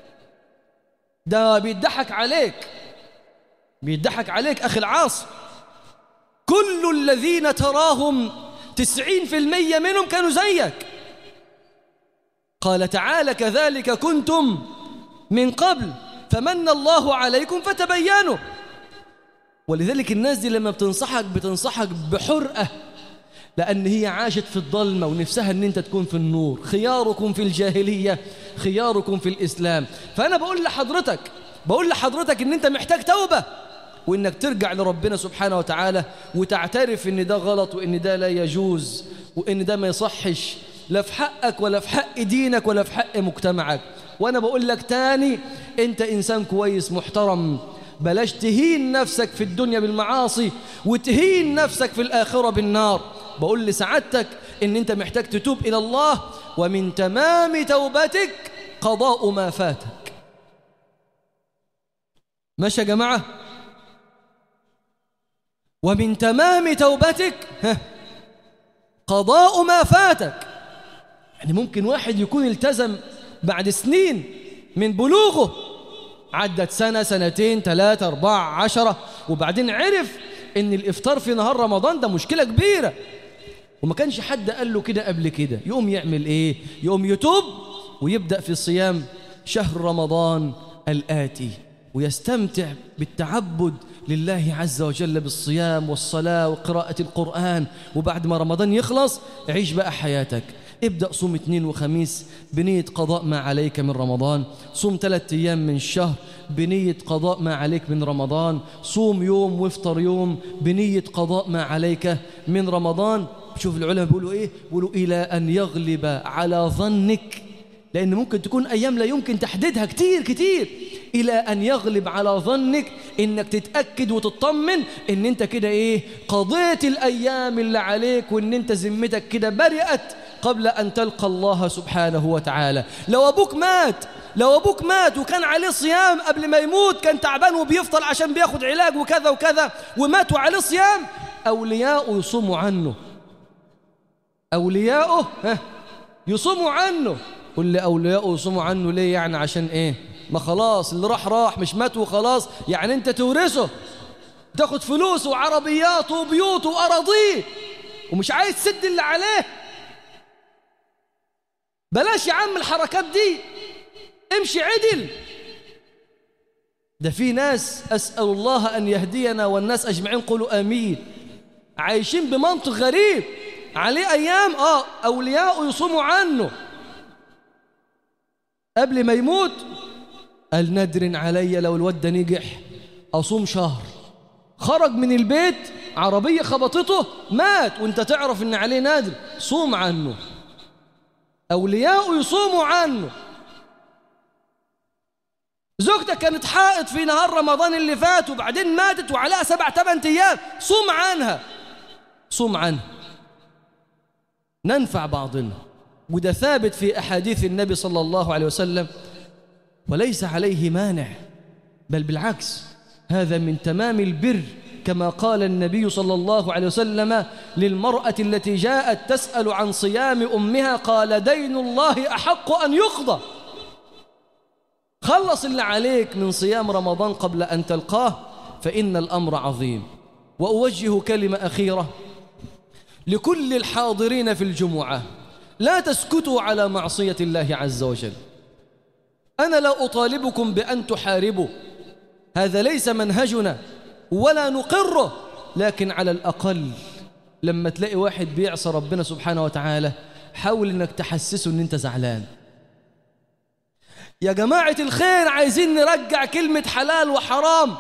ده بيضحك عليك بيضحك عليك اخي العاص كل الذين تراهم تسعين في المية منهم كانوا زيك قال تعالى كذلك كنتم من قبل فمن الله عليكم فتبينوا ولذلك الناس دي لما بتنصحك بتنصحك بحرقة لأن هي عاشت في الظلمة ونفسها أن أنت تكون في النور خياركم في الجاهلية خياركم في الإسلام فأنا بقول لحضرتك بقول لحضرتك أن أنت محتاج توبة وإنك ترجع لربنا سبحانه وتعالى وتعترف أن ده غلط وأن ده لا يجوز وأن ده ما يصحش لا في حقك ولا في حق دينك ولا في حق مجتمعك وأنا بقول لك تاني أنت إنسان كويس محترم بلاش تهين نفسك في الدنيا بالمعاصي وتهين نفسك في الآخرة بالنار بقول لسعادتك إن أنت محتاج تتوب إلى الله ومن تمام توبتك قضاء ما فاتك ماشي يا جماعة ومن تمام توبتك قضاء ما فاتك يعني ممكن واحد يكون التزم بعد سنين من بلوغه عدت سنة سنتين ثلاثة أربعة عشرة وبعدين عرف إن الإفطار في نهار رمضان ده مشكلة كبيرة وما كانش حد قال له كده قبل كده يقوم يعمل إيه يقوم يتوب ويبدأ في صيام شهر رمضان الآتي ويستمتع بالتعبد لله عز وجل بالصيام والصلاة وقراءة القرآن وبعد ما رمضان يخلص عيش بقى حياتك ابدأ صوم اثنين وخميس بنية قضاء ما عليك من رمضان صوم ثلاثة أيام من الشهر بنية قضاء ما عليك من رمضان صوم يوم وافطر يوم بنية قضاء ما عليك من رمضان شوف العلماء بيقولوا ايه بيقولوا إلى أن يغلب على ظنك لأن ممكن تكون أيام لا يمكن تحديدها كتير كتير إلى أن يغلب على ظنك إنك تتأكد وتطمن إن أنت كده إيه قضيت الأيام اللي عليك وإن أنت ذمتك كده برئت قبل أن تلقى الله سبحانه وتعالى لو أبوك مات لو أبوك مات وكان عليه صيام قبل ما يموت كان تعبان وبيفطر عشان بياخد علاج وكذا وكذا ومات وعليه صيام أولياؤه يصوموا عنه أولياؤه يصوموا عنه قل لي أولياؤه يصوموا عنه ليه يعني عشان إيه ما خلاص اللي راح راح مش مات وخلاص يعني أنت تورثه تاخد فلوسه وعربياته وبيوته وأراضيه ومش عايز تسد اللي عليه بلاش يا عم الحركات دي امشي عدل ده في ناس أسأل الله أن يهدينا والناس أجمعين قولوا آمين عايشين بمنطق غريب عليه أيام آه أولياء يصوموا عنه قبل ما يموت قال ندر علي لو الواد ده نجح أصوم شهر خرج من البيت عربية خبطته مات وانت تعرف ان عليه نادر صوم عنه أولياء يصوموا عنه زوجتك كانت حائط في نهار رمضان اللي فات وبعدين ماتت وعليها سبع ثمان أيام صوم عنها صوم عنها ننفع بعضنا وده ثابت في أحاديث النبي صلى الله عليه وسلم وليس عليه مانع بل بالعكس هذا من تمام البر كما قال النبي صلى الله عليه وسلم للمرأة التي جاءت تسأل عن صيام أمها قال دين الله أحق أن يقضى خلص اللي عليك من صيام رمضان قبل أن تلقاه فإن الأمر عظيم وأوجه كلمة أخيرة لكل الحاضرين في الجمعة لا تسكتوا على معصية الله عز وجل أنا لا أطالبكم بأن تحاربوا هذا ليس منهجنا ولا نقره لكن على الأقل لما تلاقي واحد بيعصى ربنا سبحانه وتعالى حاول انك تحسسه ان انت زعلان يا جماعة الخير عايزين نرجع كلمة حلال وحرام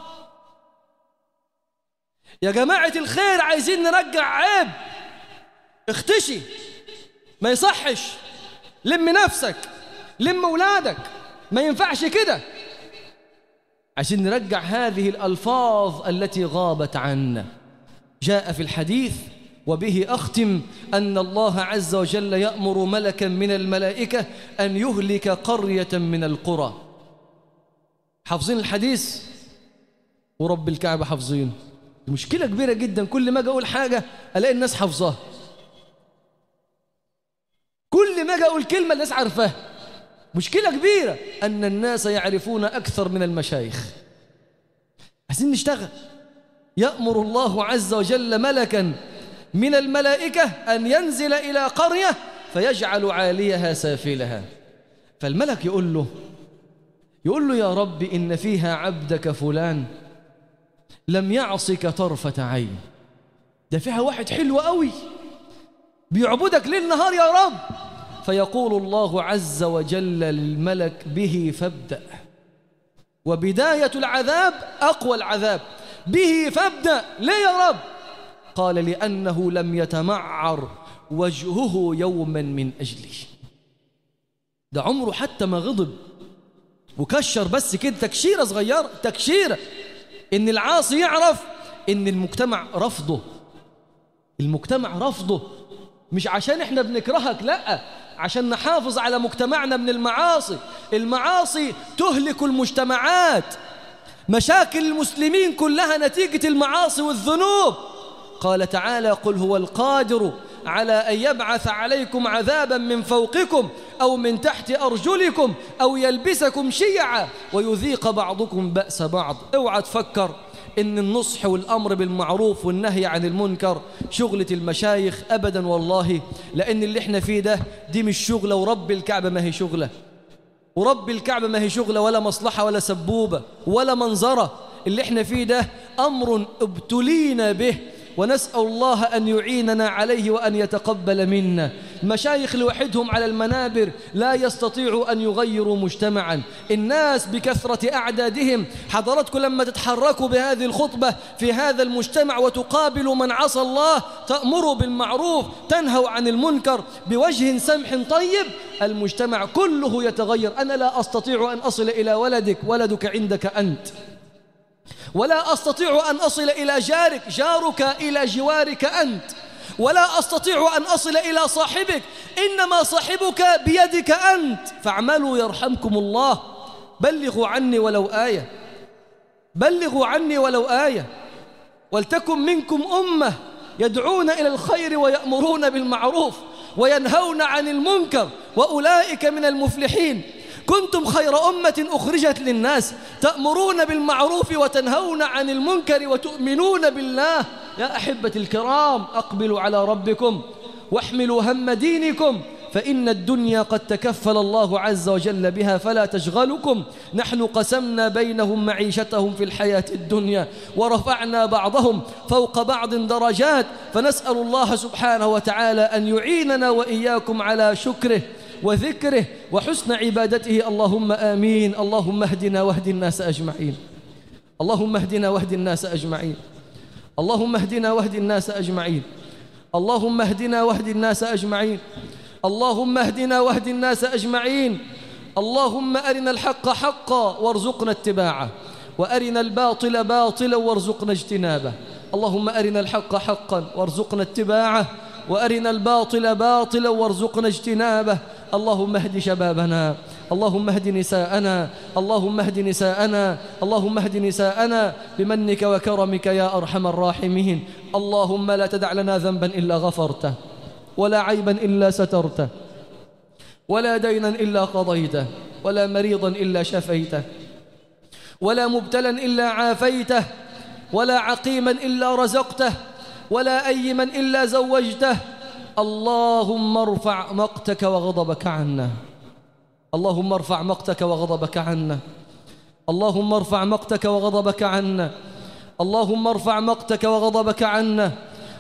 يا جماعة الخير عايزين نرجع عيب اختشي ما يصحش لم نفسك لم أولادك ما ينفعش كده عشان نرجع هذه الألفاظ التي غابت عنا جاء في الحديث وبه أختم أن الله عز وجل يأمر ملكا من الملائكة أن يهلك قرية من القرى حافظين الحديث ورب الكعبة حافظين مشكلة كبيرة جدا كل ما أجي أقول حاجة ألاقي الناس حافظاها كل ما أجي أقول كلمة الناس عارفاها مشكلة كبيرة أن الناس يعرفون أكثر من المشايخ عايزين نشتغل يأمر الله عز وجل ملكا من الملائكة أن ينزل إلى قرية فيجعل عاليها سافلها فالملك يقول له يقول له يا رب إن فيها عبدك فلان لم يعصك طرفة عين ده فيها واحد حلو قوي بيعبدك ليل نهار يا رب فيقول الله عز وجل للملك به فابدأ وبداية العذاب أقوى العذاب به فابدأ ليه يا رب قال لأنه لم يتمعر وجهه يوما من أجلي ده عمره حتى ما غضب وكشر بس كده تكشيرة صغيرة تكشيرة إن العاصي يعرف إن المجتمع رفضه المجتمع رفضه مش عشان إحنا بنكرهك لأ عشان نحافظ على مجتمعنا من المعاصي المعاصي تهلك المجتمعات مشاكل المسلمين كلها نتيجة المعاصي والذنوب قال تعالى قل هو القادر على أن يبعث عليكم عذابا من فوقكم أو من تحت أرجلكم أو يلبسكم شيعا ويذيق بعضكم بأس بعض اوعى تفكر إن النصح والأمر بالمعروف والنهي عن المنكر شغلة المشايخ أبدا والله لأن اللي احنا فيه ده دي مش شغلة ورب الكعبة ما هي شغلة ورب الكعبة ما هي شغلة ولا مصلحة ولا سبوبة ولا منظرة اللي احنا فيه ده أمر ابتلينا به ونسأل الله أن يعيننا عليه وأن يتقبل منا المشايخ لوحدهم على المنابر لا يستطيعوا أن يغيروا مجتمعا الناس بكثرة أعدادهم حضراتكم لما تتحركوا بهذه الخطبة في هذا المجتمع وتقابلوا من عصى الله تأمروا بالمعروف تنهوا عن المنكر بوجه سمح طيب المجتمع كله يتغير أنا لا أستطيع أن أصل إلى ولدك ولدك عندك أنت ولا أستطيع أن أصل إلى جارك جارك إلى جوارك أنت ولا أستطيع أن أصل إلى صاحبك إنما صاحبك بيدك أنت فاعملوا يرحمكم الله بلغوا عني ولو آية بلغوا عني ولو آية ولتكن منكم أمة يدعون إلى الخير ويأمرون بالمعروف وينهون عن المنكر وأولئك من المفلحين كنتم خير أمة أخرجت للناس تأمرون بالمعروف وتنهون عن المنكر وتؤمنون بالله يا أحبة الكرام أقبلوا على ربكم واحملوا هم دينكم فإن الدنيا قد تكفل الله عز وجل بها فلا تشغلكم نحن قسمنا بينهم معيشتهم في الحياة الدنيا ورفعنا بعضهم فوق بعض درجات فنسأل الله سبحانه وتعالى أن يعيننا وإياكم على شكره وذكره وحسن عبادته اللهم آمين اللهم اهدنا واهد الناس أجمعين اللهم اهدنا واهد الناس أجمعين اللهم اهدنا واهد الناس أجمعين اللهم اهدنا واهد الناس أجمعين اللهم اهدنا واهد الناس أجمعين اللهم أرنا الحق حقا وارزقنا اتباعه وأرنا الباطل باطلا وارزقنا اجتنابه اللهم أرنا الحق حقا وارزقنا اتباعه وأرنا الباطل باطلا وارزقنا اجتنابه اللهم اهد شبابنا اللهم اهد نساءنا اللهم اهد نساءنا اللهم اهد نساءنا بمنك وكرمك يا أرحم الراحمين اللهم لا تدع لنا ذنبا إلا غفرته ولا عيبا إلا سترته ولا دينا إلا قضيته ولا مريضا إلا شفيته ولا مبتلا إلا عافيته ولا عقيما إلا رزقته ولا أيما إلا زوجته اللهم ارفع مقتك وغضبك عنا اللهم ارفع مقتك وغضبك عنا اللهم ارفع مقتك وغضبك عنا اللهم ارفع مقتك وغضبك عنا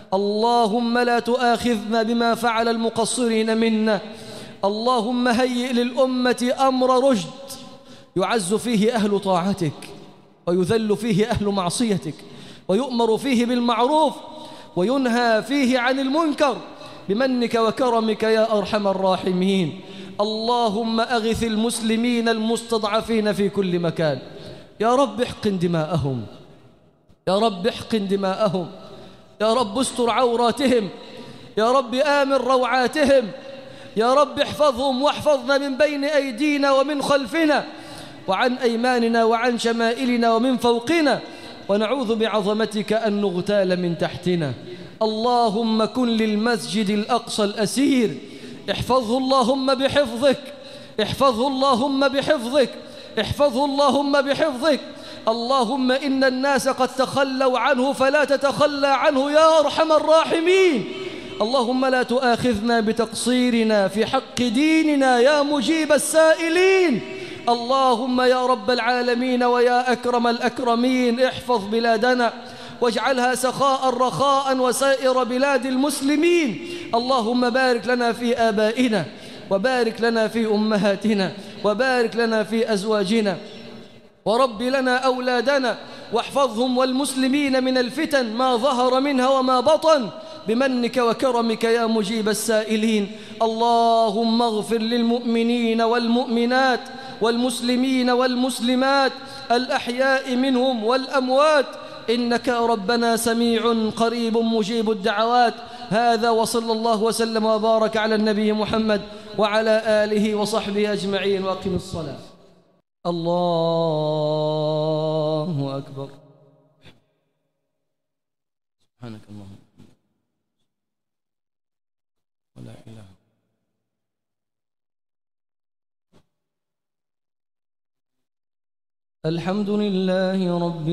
اللهم لا تؤاخذنا بما فعل المقصرين منا اللهم هيئ للأمة أمر رشد يعز فيه أهل طاعتك ويذل فيه أهل معصيتك ويؤمر فيه بالمعروف وينهى فيه عن المنكر بمنك وكرمك يا أرحم الراحمين اللهم أغث المسلمين المستضعفين في كل مكان يا رب احقن دماءهم يا رب احقن دماءهم يا رب استر عوراتهم يا رب آمن روعاتهم يا رب احفظهم واحفظنا من بين أيدينا ومن خلفنا وعن أيماننا وعن شمائلنا ومن فوقنا ونعوذ بعظمتك أن نغتال من تحتنا اللهم كن للمسجد الأقصى الأسير احفظه اللهم بحفظك احفظه اللهم بحفظك احفظه اللهم بحفظك اللهم إن الناس قد تخلوا عنه فلا تتخلى عنه يا أرحم الراحمين اللهم لا تؤاخذنا بتقصيرنا في حق ديننا يا مجيب السائلين اللهم يا رب العالمين ويا أكرم الأكرمين احفظ بلادنا واجعلها سخاء رخاء وسائر بلاد المسلمين اللهم بارك لنا في آبائنا وبارك لنا في أمهاتنا وبارك لنا في أزواجنا ورب لنا أولادنا واحفظهم والمسلمين من الفتن ما ظهر منها وما بطن بمنك وكرمك يا مجيب السائلين اللهم اغفر للمؤمنين والمؤمنات والمسلمين والمسلمات الأحياء منهم والأموات إنك ربنا سميع قريب مجيب الدعوات هذا وصلى الله وسلم وبارك على النبي محمد وعلى آله وصحبه أجمعين وأقم الصلاة الله أكبر سبحانك اللهم ولا إله الحمد لله رب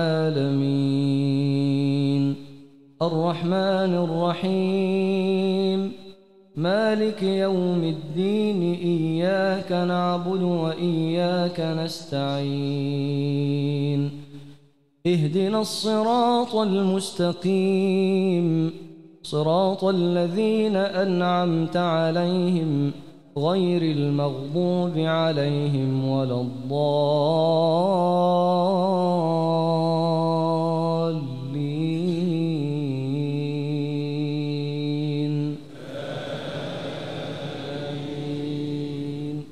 العالمين الرحمن الرحيم مالك يوم الدين إياك نعبد وإياك نستعين اهدنا الصراط المستقيم صراط الذين أنعمت عليهم غير المغضوب عليهم ولا الضالين آمين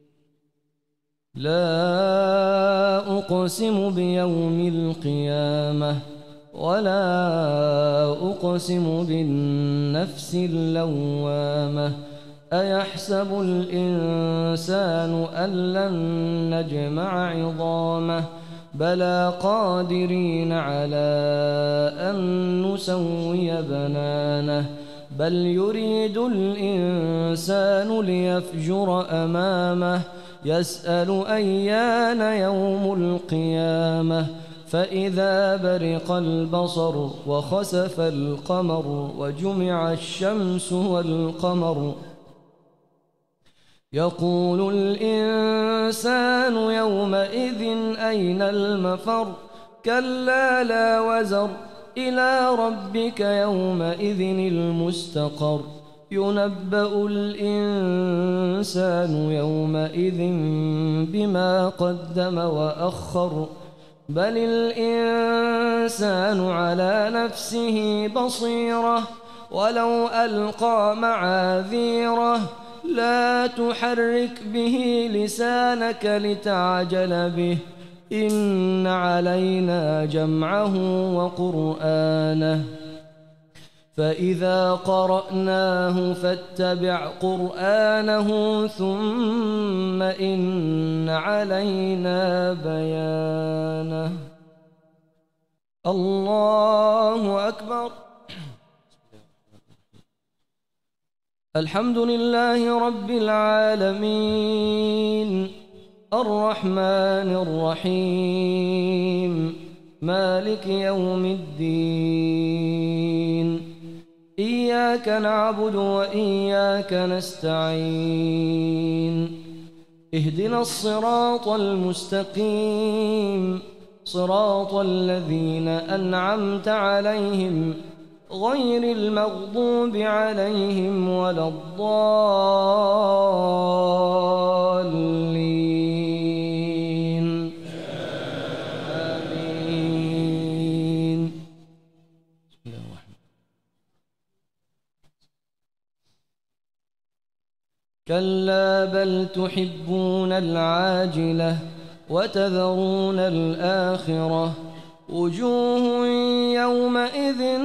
لا أقسم بيوم القيامة ولا أقسم بالنفس اللوامة أيحسب الإنسان أن لن نجمع عظامه بلى قادرين على أن نسوي بنانه بل يريد الإنسان ليفجر أمامه يسأل أيان يوم القيامة فإذا برق البصر وخسف القمر وجمع الشمس والقمر يقول الإنسان يومئذ أين المفر كلا لا وزر إلى ربك يومئذ المستقر ينبأ الإنسان يومئذ بما قدم وأخر بل الإنسان على نفسه بصيرة ولو ألقى معاذيره لا تحرك به لسانك لتعجل به إن علينا جمعه وقرآنه فإذا قرأناه فاتبع قرآنه ثم إن علينا بيانه الله أكبر الحمد لله رب العالمين الرحمن الرحيم مالك يوم الدين إياك نعبد وإياك نستعين اهدنا الصراط المستقيم صراط الذين أنعمت عليهم غير المغضوب عليهم ولا الضالين آمين بسم الله الرحمن كلا بل تحبون العاجلة وتذرون الآخرة وجوه يومئذ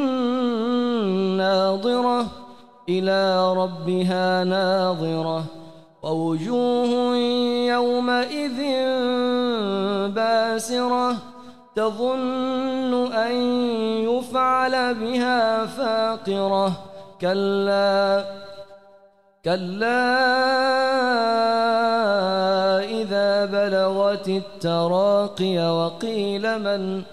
ناظرة إلى ربها ناظرة ووجوه يومئذ باسرة تظن أن يفعل بها فاقرة كلا كلا إذا بلغت التراقي وقيل من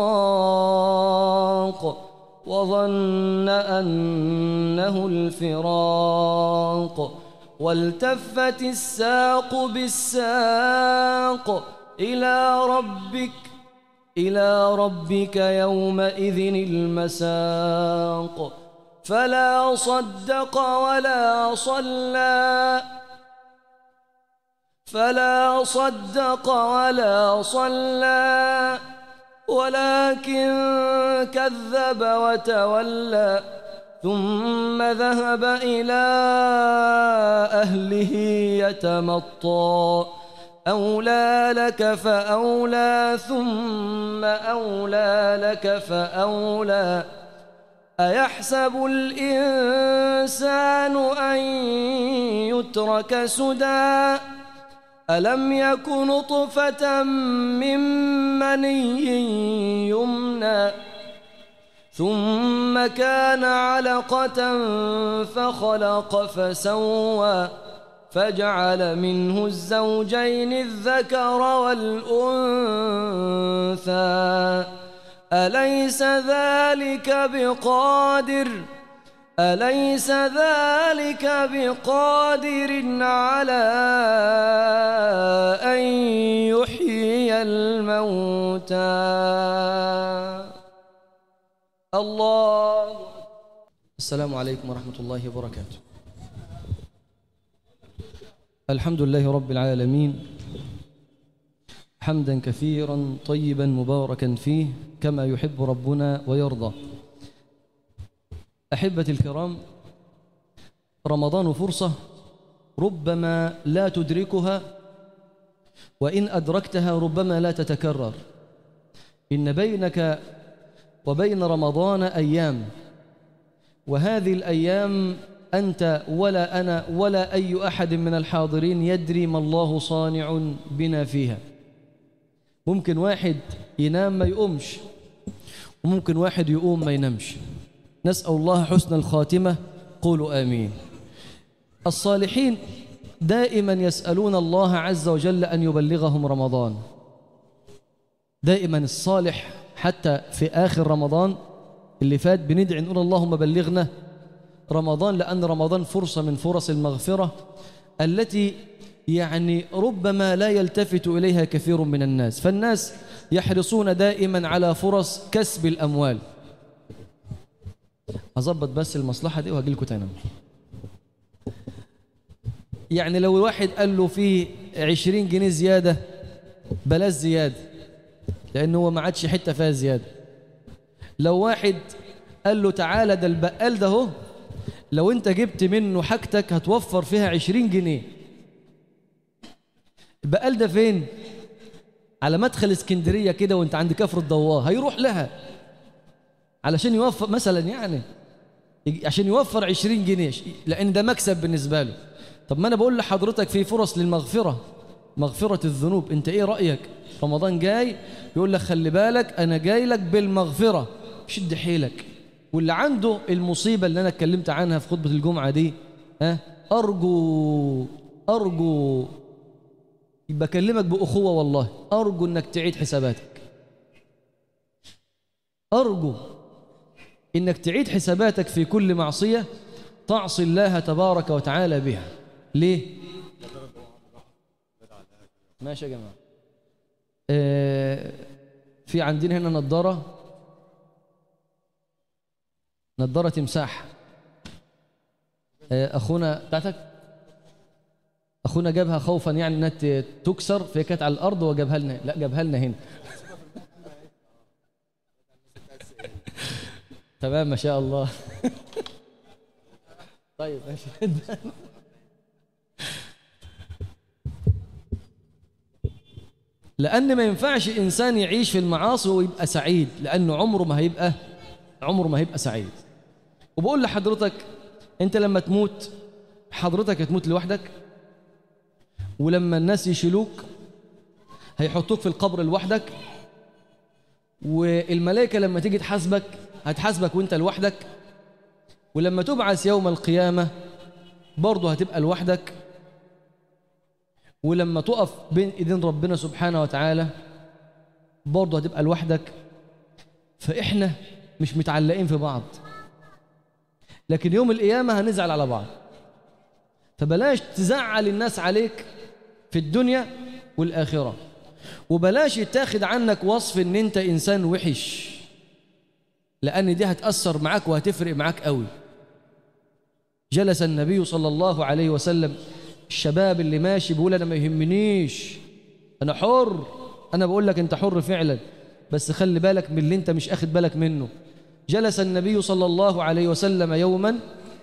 راق وظن أنه الفراق والتفت الساق بالساق إلى ربك إلى ربك يومئذ المساق فلا صدق ولا صلى فلا صدق ولا صلى ولكن كذب وتولى ثم ذهب إلى أهله يتمطى أولى لك فأولى ثم أولى لك فأولى أيحسب الإنسان أن يترك سدى ألم يك نطفة من مني يمنى ثم كان علقة فخلق فسوى فجعل منه الزوجين الذكر والأنثى أليس ذلك بقادر أليس ذلك بقادر على أن يحيي الموتى الله السلام عليكم ورحمة الله وبركاته الحمد لله رب العالمين حمدا كثيرا طيبا مباركا فيه كما يحب ربنا ويرضى أحبتي الكرام رمضان فرصة ربما لا تدركها وإن أدركتها ربما لا تتكرر إن بينك وبين رمضان أيام وهذه الأيام أنت ولا أنا ولا أي أحد من الحاضرين يدري ما الله صانع بنا فيها ممكن واحد ينام ما يقومش وممكن واحد يقوم ما ينامش نسأل الله حسن الخاتمة قولوا آمين الصالحين دائما يسألون الله عز وجل أن يبلغهم رمضان دائما الصالح حتى في آخر رمضان اللي فات بندعي نقول اللهم بلغنا رمضان لأن رمضان فرصة من فرص المغفرة التي يعني ربما لا يلتفت إليها كثير من الناس فالناس يحرصون دائما على فرص كسب الأموال أظبط بس المصلحة دي وهجي لكم تاني يعني لو الواحد قال له فيه عشرين جنيه زيادة بلاش زيادة لأنه هو ما عادش حتة فيها زيادة لو واحد قال له تعالى ده البقال ده هو لو انت جبت منه حاجتك هتوفر فيها عشرين جنيه البقال ده فين على مدخل اسكندرية كده وانت عند كفر الضواه هيروح لها علشان يوفر مثلا يعني عشان يوفر عشرين جنيه لأن ده مكسب بالنسبة له طب ما أنا بقول لحضرتك في فرص للمغفرة مغفرة الذنوب انت ايه رأيك رمضان جاي يقول لك خلي بالك انا جاي لك بالمغفرة شد حيلك واللي عنده المصيبة اللي انا اتكلمت عنها في خطبة الجمعة دي ها ارجو ارجو يبقى اكلمك باخوة والله ارجو انك تعيد حساباتك ارجو انك تعيد حساباتك في كل معصية تعصي الله تبارك وتعالى بها ليه ماشي يا جماعة آه في عندنا هنا نظارة نظارة تمساح آه أخونا بتاعتك أخونا جابها خوفا يعني إنها تكسر فهي كانت على الأرض وجابها لنا لا جابها لنا هنا تمام ما شاء الله طيب ماشي لأن ما ينفعش إنسان يعيش في المعاصي ويبقى سعيد لأنه عمره ما هيبقى عمره ما هيبقى سعيد وبقول لحضرتك أنت لما تموت حضرتك هتموت لوحدك ولما الناس يشيلوك هيحطوك في القبر لوحدك والملائكة لما تيجي تحاسبك هتحاسبك وانت لوحدك ولما تبعث يوم القيامة برضه هتبقى لوحدك ولما تقف بين ايدين ربنا سبحانه وتعالى برضه هتبقى لوحدك فإحنا مش متعلقين في بعض لكن يوم القيامة هنزعل على بعض فبلاش تزعل الناس عليك في الدنيا والآخرة وبلاش يتاخد عنك وصف ان انت انسان وحش لان دي هتأثر معاك وهتفرق معاك قوي جلس النبي صلى الله عليه وسلم الشباب اللي ماشي بيقول انا ما يهمنيش انا حر انا بقول لك انت حر فعلا بس خلي بالك من اللي انت مش اخد بالك منه جلس النبي صلى الله عليه وسلم يوما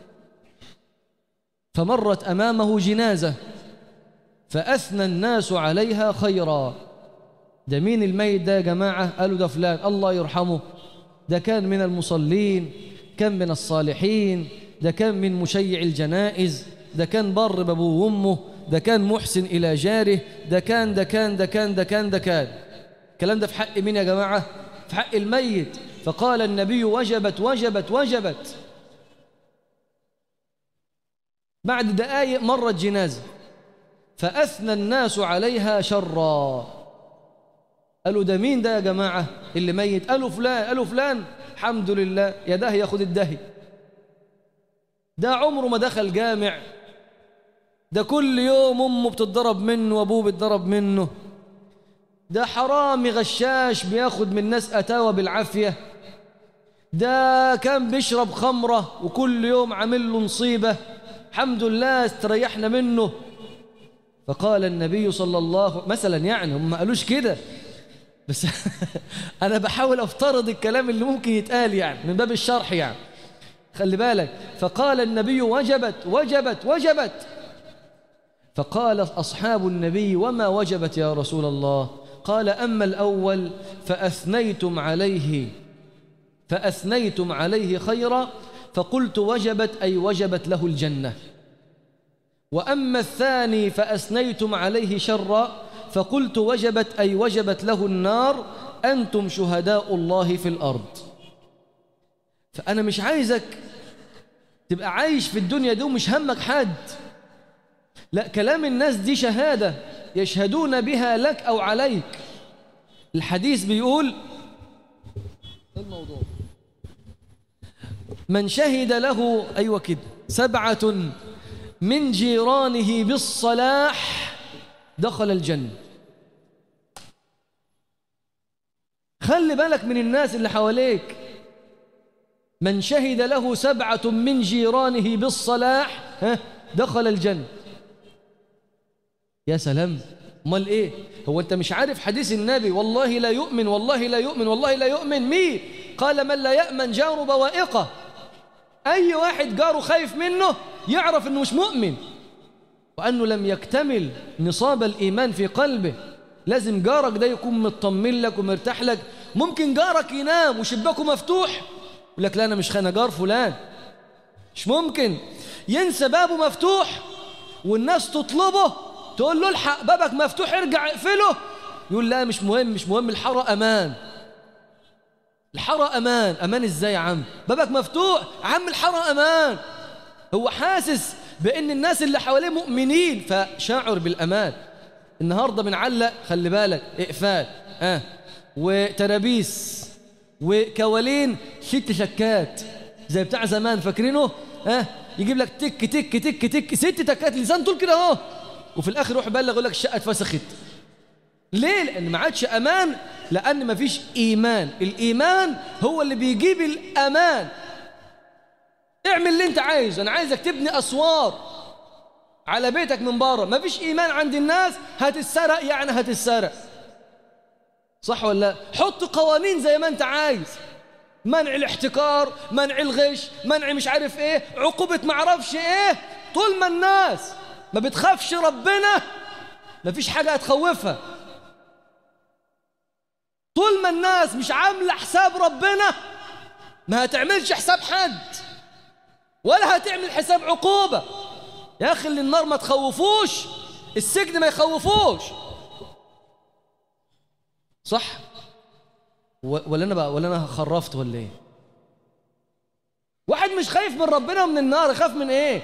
فمرت امامه جنازه فاثنى الناس عليها خيرا ده مين الميت ده يا جماعه قالوا ده فلان الله يرحمه ده كان من المصلين كان من الصالحين ده كان من مشيع الجنائز ده كان بر بابوه وامه ده كان محسن الى جاره ده كان ده كان ده كان ده كان ده كان الكلام ده في حق مين يا جماعه في حق الميت فقال النبي وجبت وجبت وجبت بعد دقائق مرت جنازه فاثنى الناس عليها شرا قالوا ده مين ده يا جماعه اللي ميت قالوا فلان قالوا فلان الحمد لله يا ده ياخد الدهي ده عمره ما دخل جامع ده كل يوم امه بتتضرب منه وابوه بيتضرب منه ده حرامي غشاش بياخد من الناس اتاوى بالعافيه ده كان بيشرب خمره وكل يوم عامل له نصيبه الحمد لله استريحنا منه فقال النبي صلى الله مثلا يعني هم ما قالوش كده بس انا بحاول افترض الكلام اللي ممكن يتقال يعني من باب الشرح يعني خلي بالك فقال النبي وجبت وجبت وجبت فقال أصحاب النبي وما وجبت يا رسول الله قال أما الأول فأثنيتم عليه فأثنيتم عليه خيرا فقلت وجبت أي وجبت له الجنة وأما الثاني فأثنيتم عليه شرا فقلت وجبت أي وجبت له النار أنتم شهداء الله في الأرض فأنا مش عايزك تبقى عايش في الدنيا دي ومش همك حد لا كلام الناس دي شهادة يشهدون بها لك أو عليك الحديث بيقول الموضوع من شهد له أيوة كده سبعة من جيرانه بالصلاح دخل الجنة خلي بالك من الناس اللي حواليك من شهد له سبعة من جيرانه بالصلاح ها دخل الجنة يا سلام امال ايه هو انت مش عارف حديث النبي والله لا يؤمن والله لا يؤمن والله لا يؤمن مين قال من لا يأمن جاره بوائقه اي واحد جاره خايف منه يعرف انه مش مؤمن وانه لم يكتمل نصاب الايمان في قلبه لازم جارك ده يكون مطمن لك ومرتاح لك ممكن جارك ينام وشباكه مفتوح يقول لك لا انا مش خانا جار فلان مش ممكن ينسى بابه مفتوح والناس تطلبه تقول له الحق بابك مفتوح ارجع اقفله يقول لا مش مهم مش مهم الحارة امان الحارة امان امان ازاي يا عم بابك مفتوح عم الحارة امان هو حاسس بان الناس اللي حواليه مؤمنين فشاعر بالامان النهارده بنعلق خلي بالك اقفال اه وترابيس وكوالين ست شكات زي بتاع زمان فاكرينه اه يجيب لك تك تك تك تك ست تكات لسان طول كده اهو وفي الاخر يروح يبلغ يقول لك الشقه اتفسخت ليه لان ما عادش امان لان ما فيش ايمان الايمان هو اللي بيجيب الامان اعمل اللي انت عايزه انا عايزك تبني اسوار على بيتك من بره ما فيش ايمان عند الناس هتتسرق يعني هتتسرق صح ولا لا حط قوانين زي ما انت عايز منع الاحتكار منع الغش منع مش عارف ايه عقوبة معرفش ايه طول ما الناس ما بتخافش ربنا ما فيش حاجة هتخوفها طول ما الناس مش عاملة حساب ربنا ما هتعملش حساب حد ولا هتعمل حساب عقوبة يا أخي اللي النار ما تخوفوش السجن ما يخوفوش صح ولا أنا بقى ولا أنا خرفت ولا إيه واحد مش خايف من ربنا ومن النار يخاف من إيه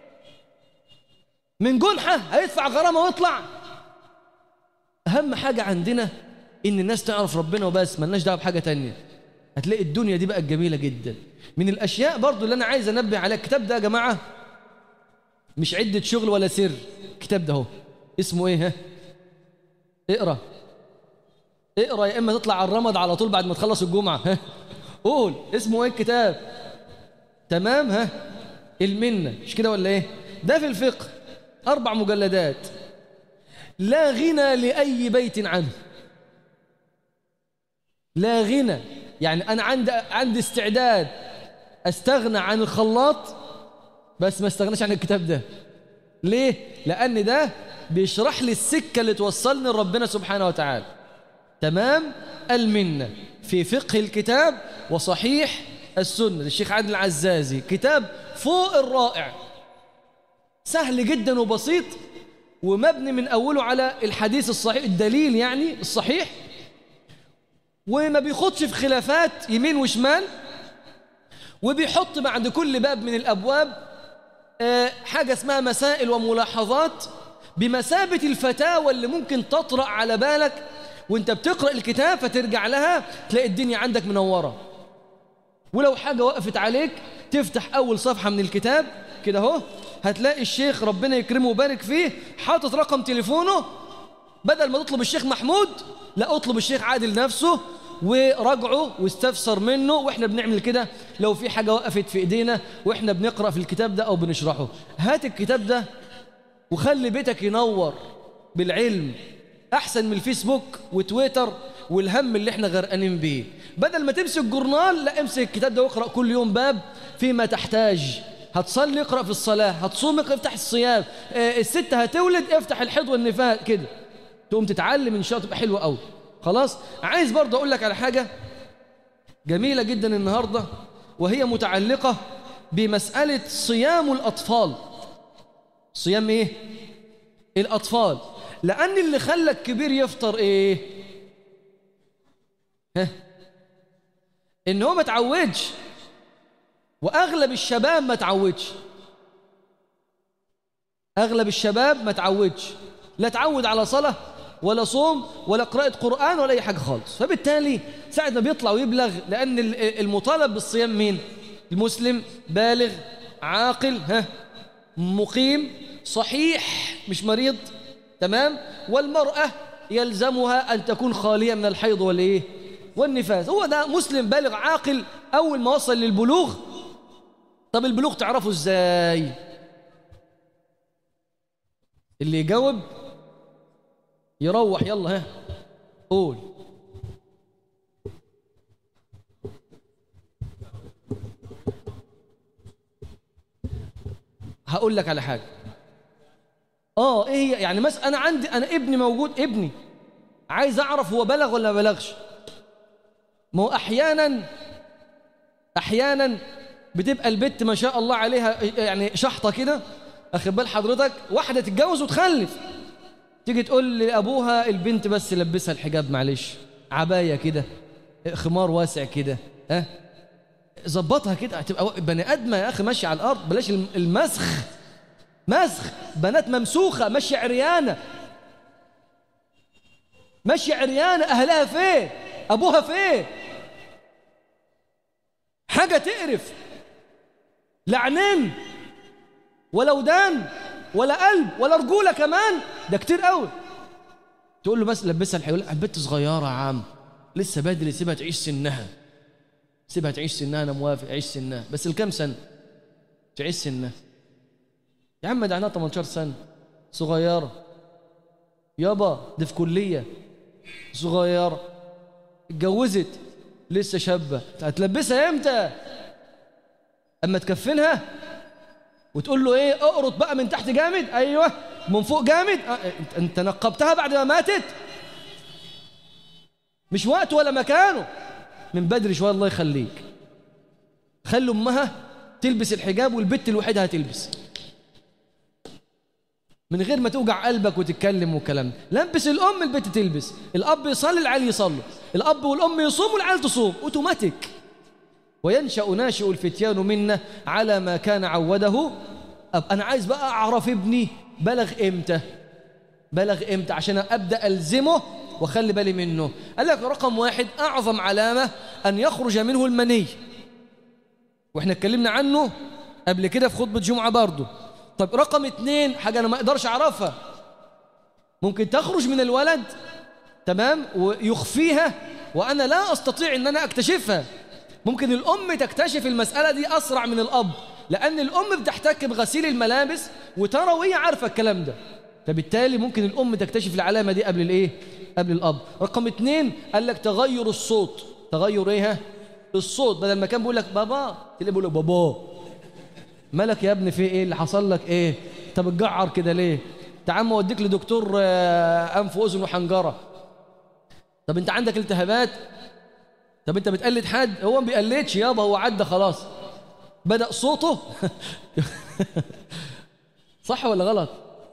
من جنحة هيدفع غرامة ويطلع أهم حاجة عندنا إن الناس تعرف ربنا وبس ملناش دعوة بحاجة تانية هتلاقي الدنيا دي بقت جميلة جدا من الأشياء برضو اللي أنا عايز أنبه على الكتاب ده يا جماعة مش عدة شغل ولا سر الكتاب ده هو اسمه إيه ها اقرأ اقرأ يا إما تطلع على الرمض على طول بعد ما تخلص الجمعة ها قول اسمه إيه الكتاب تمام ها المنة مش كده ولا إيه ده في الفقه أربع مجلدات لا غنى لأي بيت عنه لا غنى يعني أنا عندي عندي استعداد أستغنى عن الخلاط بس ما استغناش عن الكتاب ده ليه؟ لأن ده بيشرح لي السكة اللي توصلني لربنا سبحانه وتعالى تمام المنة في فقه الكتاب وصحيح السنة للشيخ عادل العزازي كتاب فوق الرائع سهل جدا وبسيط ومبني من أوله على الحديث الصحيح الدليل يعني الصحيح وما بيخدش في خلافات يمين وشمال وبيحط بعد كل باب من الأبواب حاجة اسمها مسائل وملاحظات بمثابة الفتاوى اللي ممكن تطرأ على بالك وانت بتقرأ الكتاب فترجع لها تلاقي الدنيا عندك منورة ولو حاجة وقفت عليك تفتح أول صفحة من الكتاب كده اهو هتلاقي الشيخ ربنا يكرمه ويبارك فيه حاطط رقم تليفونه بدل ما تطلب الشيخ محمود لا اطلب الشيخ عادل نفسه وراجعه واستفسر منه واحنا بنعمل كده لو في حاجة وقفت في ايدينا واحنا بنقرأ في الكتاب ده او بنشرحه هات الكتاب ده وخلي بيتك ينور بالعلم احسن من الفيسبوك وتويتر والهم اللي احنا غرقانين بيه بدل ما تمسك جورنال لا امسك الكتاب ده واقرأ كل يوم باب فيما تحتاج هتصلي اقرأ في الصلاة هتصوم افتح الصيام اه الست هتولد افتح الحيض والنفاق كده تقوم تتعلم ان شاء الله تبقى حلوة قوي خلاص عايز برضه اقول لك على حاجة جميلة جدا النهاردة وهي متعلقة بمسألة صيام الأطفال صيام ايه الأطفال لأن اللي خلى الكبير يفطر ايه ها ان هو ما تعودش واغلب الشباب ما تعودش اغلب الشباب ما تعودش لا تعود على صلاه ولا صوم ولا قراءه قران ولا اي حاجه خالص فبالتالي ساعه ما بيطلع ويبلغ لان المطالب بالصيام مين المسلم بالغ عاقل ها مقيم صحيح مش مريض تمام والمراه يلزمها ان تكون خاليه من الحيض والايه والنفاس هو ده مسلم بالغ عاقل اول ما وصل للبلوغ طب البلوغ تعرفه ازاي اللي يجاوب يروح يلا ها قول هقول لك على حاجه اه ايه هي يعني مثلا انا عندي انا ابني موجود ابني عايز اعرف هو بلغ ولا ما بلغش ما هو احيانا احيانا بتبقى البت ما شاء الله عليها يعني شحطه كده اخد بال حضرتك واحده تتجوز وتخلف تيجي تقول لابوها البنت بس لبسها الحجاب معلش عبايه كده خمار واسع كده ها أه؟ ظبطها كده هتبقى بني ادمه يا اخي ماشيه على الارض بلاش المسخ مسخ بنات ممسوخه ماشيه عريانه ماشيه عريانه اهلها فين ابوها فين حاجه تقرف لا عينين ولا ودان ولا قلب ولا رجوله كمان ده كتير قوي تقول له بس لبسها الحيوان لا البت صغيره يا عم لسه بدري سيبها تعيش سنها سيبها تعيش سنها انا موافق عيش سنها بس الكام سنه تعيش سنها يا عم ده عندها 18 سنه صغيره يابا دي في كليه صغيره اتجوزت لسه شابه هتلبسها امتى اما تكفنها وتقول له ايه اقرط بقى من تحت جامد ايوه من فوق جامد أه انت نقبتها بعد ما ماتت مش وقت ولا مكانه من بدري شويه الله يخليك خلي امها تلبس الحجاب والبت الوحيده هتلبس من غير ما توجع قلبك وتتكلم والكلام لبس الام البت تلبس الاب يصلي العيال يصلوا الاب والام يصوموا العيال تصوم اوتوماتيك وينشا ناشئ الفتيان منا على ما كان عوده أب انا عايز بقى اعرف ابني بلغ امتى بلغ امتى عشان ابدا الزمه واخلي بالي منه قال لك رقم واحد اعظم علامه ان يخرج منه المني واحنا اتكلمنا عنه قبل كده في خطبه جمعه برضه طب رقم اتنين حاجه انا ما اقدرش اعرفها ممكن تخرج من الولد تمام ويخفيها وانا لا استطيع ان انا اكتشفها ممكن الام تكتشف المساله دي اسرع من الاب لان الام بتحتك بغسيل الملابس وترى وهي عارفه الكلام ده فبالتالي ممكن الام تكتشف العلامه دي قبل الايه قبل الاب رقم اتنين قال لك تغير الصوت تغير ايه الصوت بدل ما كان بيقول لك بابا تلاقيه بيقول لك بابا مالك يا ابني في ايه اللي حصل لك ايه انت بتجعر كده ليه تعال اوديك لدكتور انف واذن وحنجره طب انت عندك التهابات طب انت بتقلد حد هو ما بيقلدش يابا هو عدى خلاص بدا صوته صح ولا غلط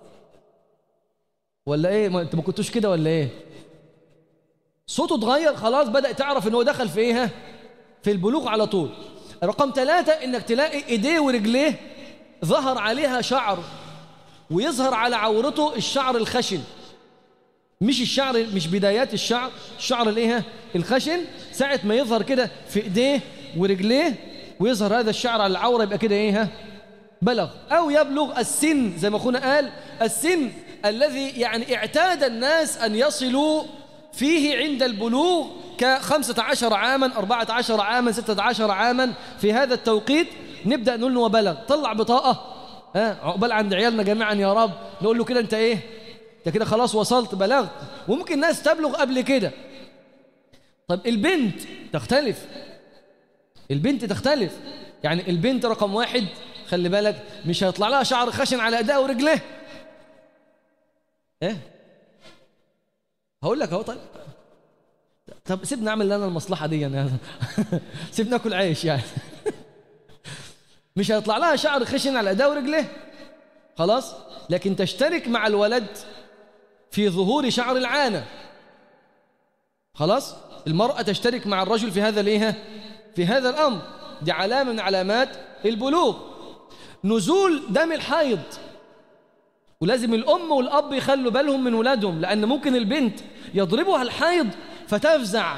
ولا ايه ما انت ما كنتوش كده ولا ايه صوته اتغير خلاص بدا تعرف ان هو دخل في ايه في البلوغ على طول رقم ثلاثة انك تلاقي ايديه ورجليه ظهر عليها شعر ويظهر على عورته الشعر الخشن مش الشعر مش بدايات الشعر الشعر الايه الخشن ساعة ما يظهر كده في ايديه ورجليه ويظهر هذا الشعر على العورة يبقى كده ايه بلغ او يبلغ السن زي ما اخونا قال السن الذي يعني اعتاد الناس ان يصلوا فيه عند البلوغ كخمسة عشر عاما أربعة عشر عاما ستة عشر عاما في هذا التوقيت نبدأ نقول له وبلغ طلع بطاقة ها عقبال عند عيالنا جميعا يا رب نقول له كده انت ايه انت كده خلاص وصلت بلغت وممكن ناس تبلغ قبل كده طب البنت تختلف البنت تختلف يعني البنت رقم واحد خلي بالك مش هيطلع لها شعر خشن على ايديها ورجليه ايه هقول لك اهو طيب طب سيبنا نعمل لنا المصلحه دي يعني سيبنا ناكل عيش يعني مش هيطلع لها شعر خشن على ايديها ورجليه خلاص لكن تشترك مع الولد في ظهور شعر العانه خلاص المراه تشترك مع الرجل في هذا الايه في هذا الامر دي علامه من علامات البلوغ نزول دم الحيض ولازم الام والاب يخلوا بالهم من ولادهم لان ممكن البنت يضربها الحيض فتفزع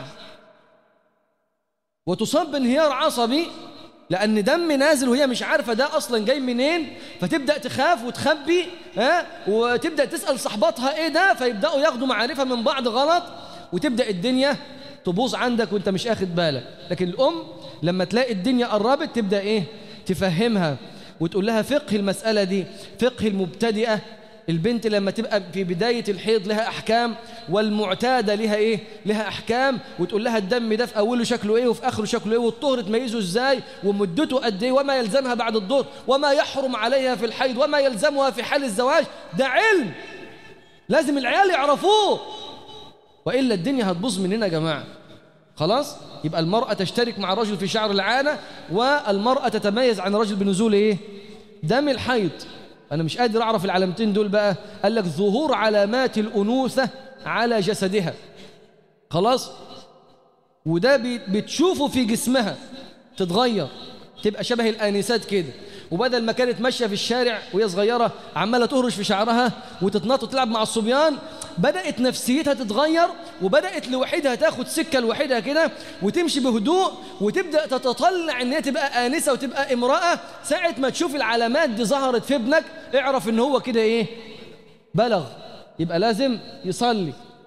وتصاب بانهيار عصبي لأن دم نازل وهي مش عارفة ده أصلا جاي منين فتبدأ تخاف وتخبي ها وتبدأ تسأل صحباتها إيه ده فيبدأوا ياخدوا معرفة من بعض غلط وتبدأ الدنيا تبوظ عندك وانت مش اخد بالك لكن الأم لما تلاقي الدنيا قربت تبدأ إيه تفهمها وتقول لها فقه المسألة دي فقه المبتدئة البنت لما تبقى في بداية الحيض لها أحكام والمعتادة لها إيه؟ لها أحكام وتقول لها الدم ده في أوله شكله إيه وفي آخره شكله إيه والطهر تميزه إزاي ومدته قد إيه وما يلزمها بعد الظهر وما يحرم عليها في الحيض وما يلزمها في حال الزواج ده علم لازم العيال يعرفوه وإلا الدنيا هتبوظ مننا يا جماعة خلاص يبقى المرأة تشترك مع الرجل في شعر العانة والمرأة تتميز عن الرجل بنزول إيه؟ دم الحيض أنا مش قادر أعرف العلامتين دول بقى قال لك ظهور علامات الأنوثة على جسدها خلاص وده بتشوفه في جسمها تتغير تبقى شبه الآنسات كده وبدل ما كانت ماشية في الشارع وهي صغيرة عمالة تهرش في شعرها وتتنطط تلعب مع الصبيان بدأت نفسيتها تتغير وبدأت لوحدها تاخد سكة لوحدها كده وتمشي بهدوء وتبدأ تتطلع ان هي تبقى آنسة وتبقى امرأة ساعة ما تشوف العلامات دي ظهرت في ابنك اعرف ان هو كده ايه بلغ يبقى لازم يصلي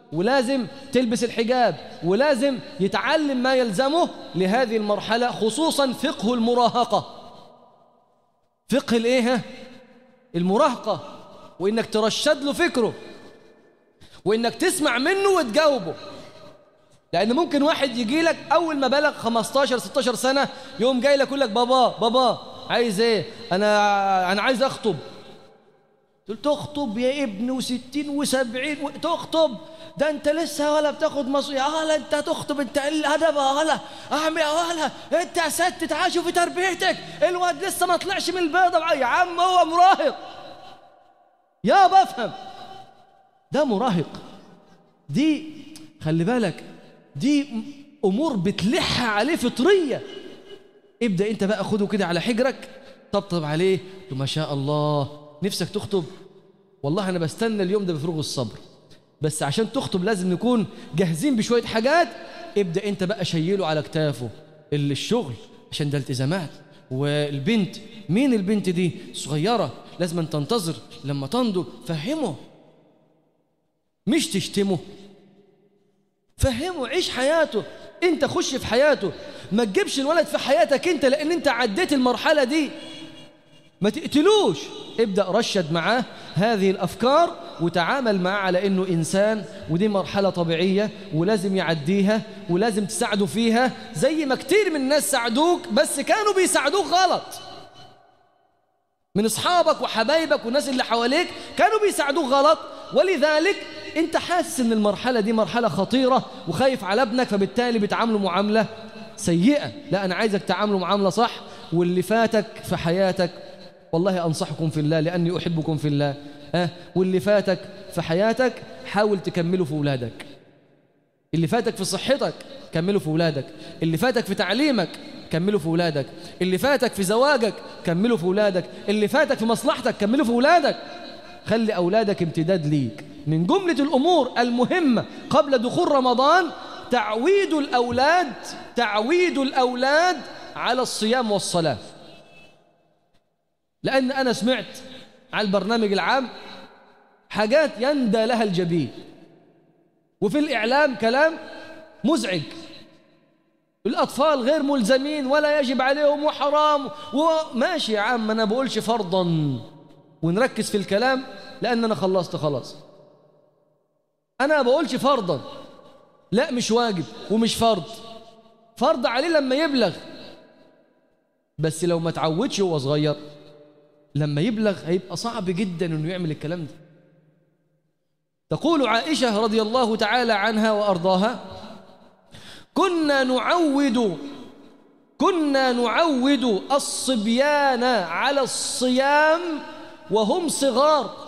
ولازم تلبس الحجاب ولازم يتعلم ما يلزمه لهذه المرحلة خصوصا فقه المراهقة فقه الايه المراهقة وإنك ترشد له فكره وإنك تسمع منه وتجاوبه لأن ممكن واحد يجي لك أول ما بلغ 15 16 سنة يوم جاي لك يقول لك بابا بابا عايز إيه أنا أنا عايز أخطب قلت تخطب يا ابن وستين وسبعين و... تخطب ده انت لسه ولا بتاخد مصري يا ولا انت تخطب انت الادب يا ولا اعمل يا ولا انت يا ست تعاشوا في تربيتك الواد لسه ما طلعش من البيضه يا عم هو مراهق يا بفهم ده مراهق دي خلي بالك دي امور بتلح عليه فطريه ابدا انت بقى خده كده على حجرك طبطب عليه ما شاء الله نفسك تخطب والله انا بستنى اليوم ده بفروغ الصبر بس عشان تخطب لازم نكون جاهزين بشويه حاجات ابدا انت بقى شيله على كتافه الشغل عشان ده التزامات والبنت مين البنت دي صغيره لازم أن تنتظر لما تنضج فهمه مش تشتمه فهمه عيش حياته انت خش في حياته ما تجيبش الولد في حياتك انت لان انت عديت المرحله دي ما تقتلوش ابدأ رشد معاه هذه الأفكار وتعامل معاه على أنه إنسان ودي مرحلة طبيعية ولازم يعديها ولازم تساعده فيها زي ما كتير من الناس ساعدوك بس كانوا بيساعدوك غلط من أصحابك وحبايبك والناس اللي حواليك كانوا بيساعدوك غلط ولذلك انت حاسس ان المرحلة دي مرحلة خطيرة وخايف على ابنك فبالتالي بتعامله معاملة سيئة لا أنا عايزك تعامله معاملة صح واللي فاتك في حياتك والله أنصحكم في الله لأني أحبكم في الله أه واللي فاتك في حياتك حاول تكمله في أولادك اللي فاتك في صحتك كمله في أولادك اللي فاتك في تعليمك كمله في أولادك اللي فاتك في زواجك كمله في أولادك اللي فاتك في مصلحتك كمله في أولادك خلي أولادك امتداد ليك من جملة الأمور المهمة قبل دخول رمضان تعويد الأولاد تعويد الأولاد على الصيام والصلاة لأن أنا سمعت على البرنامج العام حاجات يندى لها الجبين وفي الإعلام كلام مزعج الأطفال غير ملزمين ولا يجب عليهم وحرام وماشي يا عم أنا بقولش فرضا ونركز في الكلام لأن أنا خلصت خلاص أنا بقولش فرضا لا مش واجب ومش فرض فرض عليه لما يبلغ بس لو ما تعودش وهو صغير لما يبلغ هيبقى صعب جدا انه يعمل الكلام ده تقول عائشة رضي الله تعالى عنها وأرضاها كنا نعود كنا نعود الصبيان على الصيام وهم صغار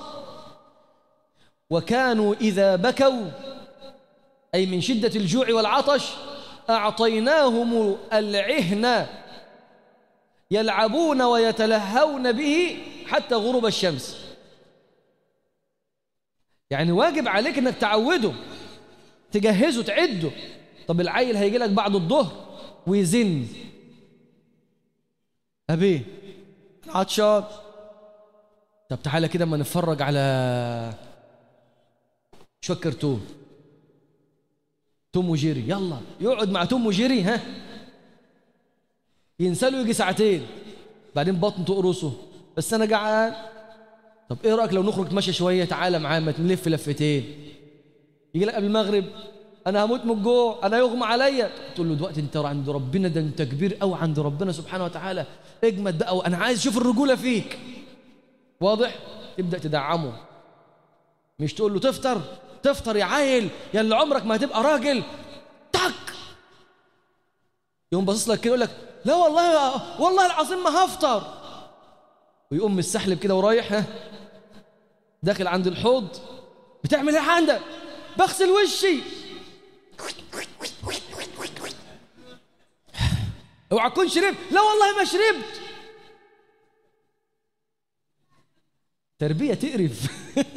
وكانوا إذا بكوا أي من شدة الجوع والعطش أعطيناهم العهن يلعبون ويتلهون به حتى غروب الشمس يعني واجب عليك انك تعوده تجهزه تعده طب العيل هيجي لك بعد الظهر ويزن ابيه عطشان طب تعالى كده اما نتفرج على شويه كرتون توم وجيري يلا يقعد مع توم وجيري ها ينسى له يجي ساعتين بعدين بطن تقرصه بس انا جعان طب ايه رايك لو نخرج نتمشى شويه تعالى معايا ما نلف لفتين يجي لك قبل المغرب انا هموت من الجوع انا يغمى عليا تقول له دلوقتي انت عند ربنا ده انت كبير قوي عند ربنا سبحانه وتعالى اجمد بقى وانا عايز اشوف الرجوله فيك واضح تبدا تدعمه مش تقول له تفطر تفطر يا عيل يا اللي عمرك ما هتبقى راجل تك يقوم باصص لك كده يقول لك لا والله والله العظيم ما هفطر ويقوم مستحلب كده ورايح ها داخل عند الحوض بتعمل ايه عندك بغسل وشي اوعى تكون شربت لا والله ما شربت تربيه تقرف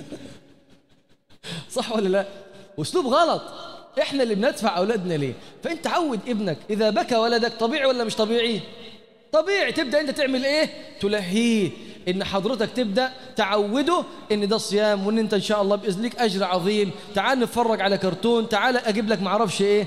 صح ولا لا اسلوب غلط احنا اللي بندفع اولادنا ليه فانت عود ابنك اذا بكى ولدك طبيعي ولا مش طبيعي طبيعي تبدا انت تعمل ايه تلهيه ان حضرتك تبدا تعوده ان ده صيام وان انت ان شاء الله باذن لك اجر عظيم تعال نتفرج على كرتون تعال اجيب لك معرفش ايه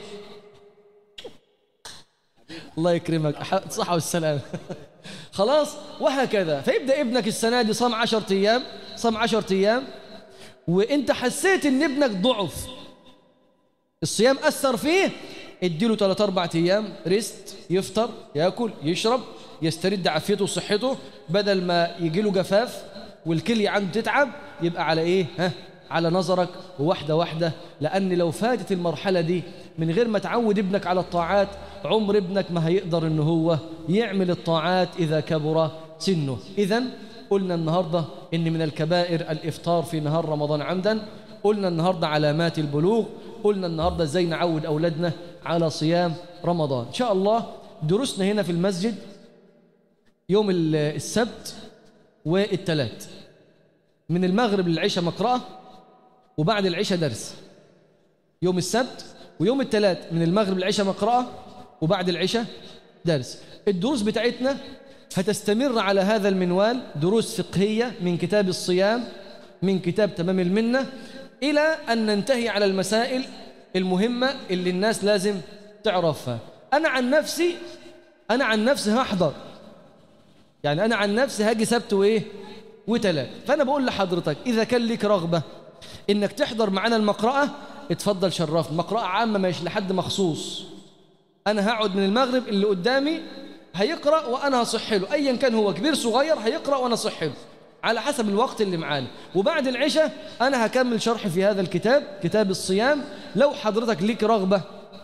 الله يكرمك صحة والسلام خلاص وهكذا فيبدأ ابنك السنة دي صام عشرة أيام صام عشرة أيام وانت حسيت ان ابنك ضعف الصيام أثر فيه اديله 3 4 ايام ريست يفطر ياكل يشرب يسترد عافيته وصحته بدل ما يجي له جفاف والكليه عنده تتعب يبقى على ايه ها على نظرك وواحدة واحدة لأن لو فاتت المرحلة دي من غير ما تعود ابنك على الطاعات عمر ابنك ما هيقدر ان هو يعمل الطاعات إذا كبر سنه إذا قلنا النهاردة إن من الكبائر الإفطار في نهار رمضان عمدا قلنا النهاردة علامات البلوغ قلنا النهاردة ازاي نعود أولادنا على صيام رمضان إن شاء الله دروسنا هنا في المسجد يوم السبت والثلاث من المغرب للعشاء مقرأة وبعد العشاء درس يوم السبت ويوم الثلاث من المغرب للعشاء مقرأة وبعد العشاء درس الدروس بتاعتنا هتستمر على هذا المنوال دروس فقهية من كتاب الصيام من كتاب تمام المنة إلى أن ننتهي على المسائل المهمة اللي الناس لازم تعرفها أنا عن نفسي أنا عن نفسي هحضر يعني أنا عن نفسي هاجي سبت وإيه وتلات فأنا بقول لحضرتك إذا كان لك رغبة إنك تحضر معنا المقرأة اتفضل شرفت مقرأة عامة مش لحد مخصوص أنا هقعد من المغرب اللي قدامي هيقرأ وأنا هصح له أيا كان هو كبير صغير هيقرأ وأنا صح له على حسب الوقت اللي معانا وبعد العشاء أنا هكمل شرح في هذا الكتاب كتاب الصيام لو حضرتك ليك رغبة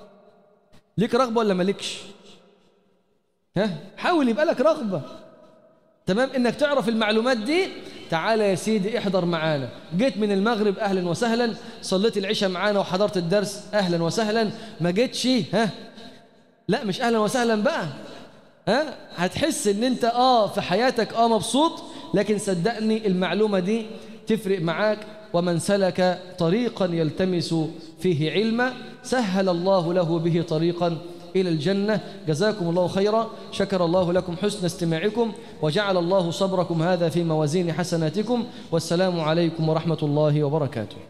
ليك رغبة ولا مالكش ها حاول يبقى لك رغبة تمام انك تعرف المعلومات دي تعالى يا سيدي احضر معانا جيت من المغرب اهلا وسهلا صليت العشاء معانا وحضرت الدرس اهلا وسهلا ما جيتش ها لا مش اهلا وسهلا بقى ها هتحس ان انت اه في حياتك اه مبسوط لكن صدقني المعلومة دي تفرق معاك ومن سلك طريقا يلتمس فيه علما سهل الله له به طريقا إلى الجنة جزاكم الله خيرا شكر الله لكم حسن استماعكم وجعل الله صبركم هذا في موازين حسناتكم والسلام عليكم ورحمة الله وبركاته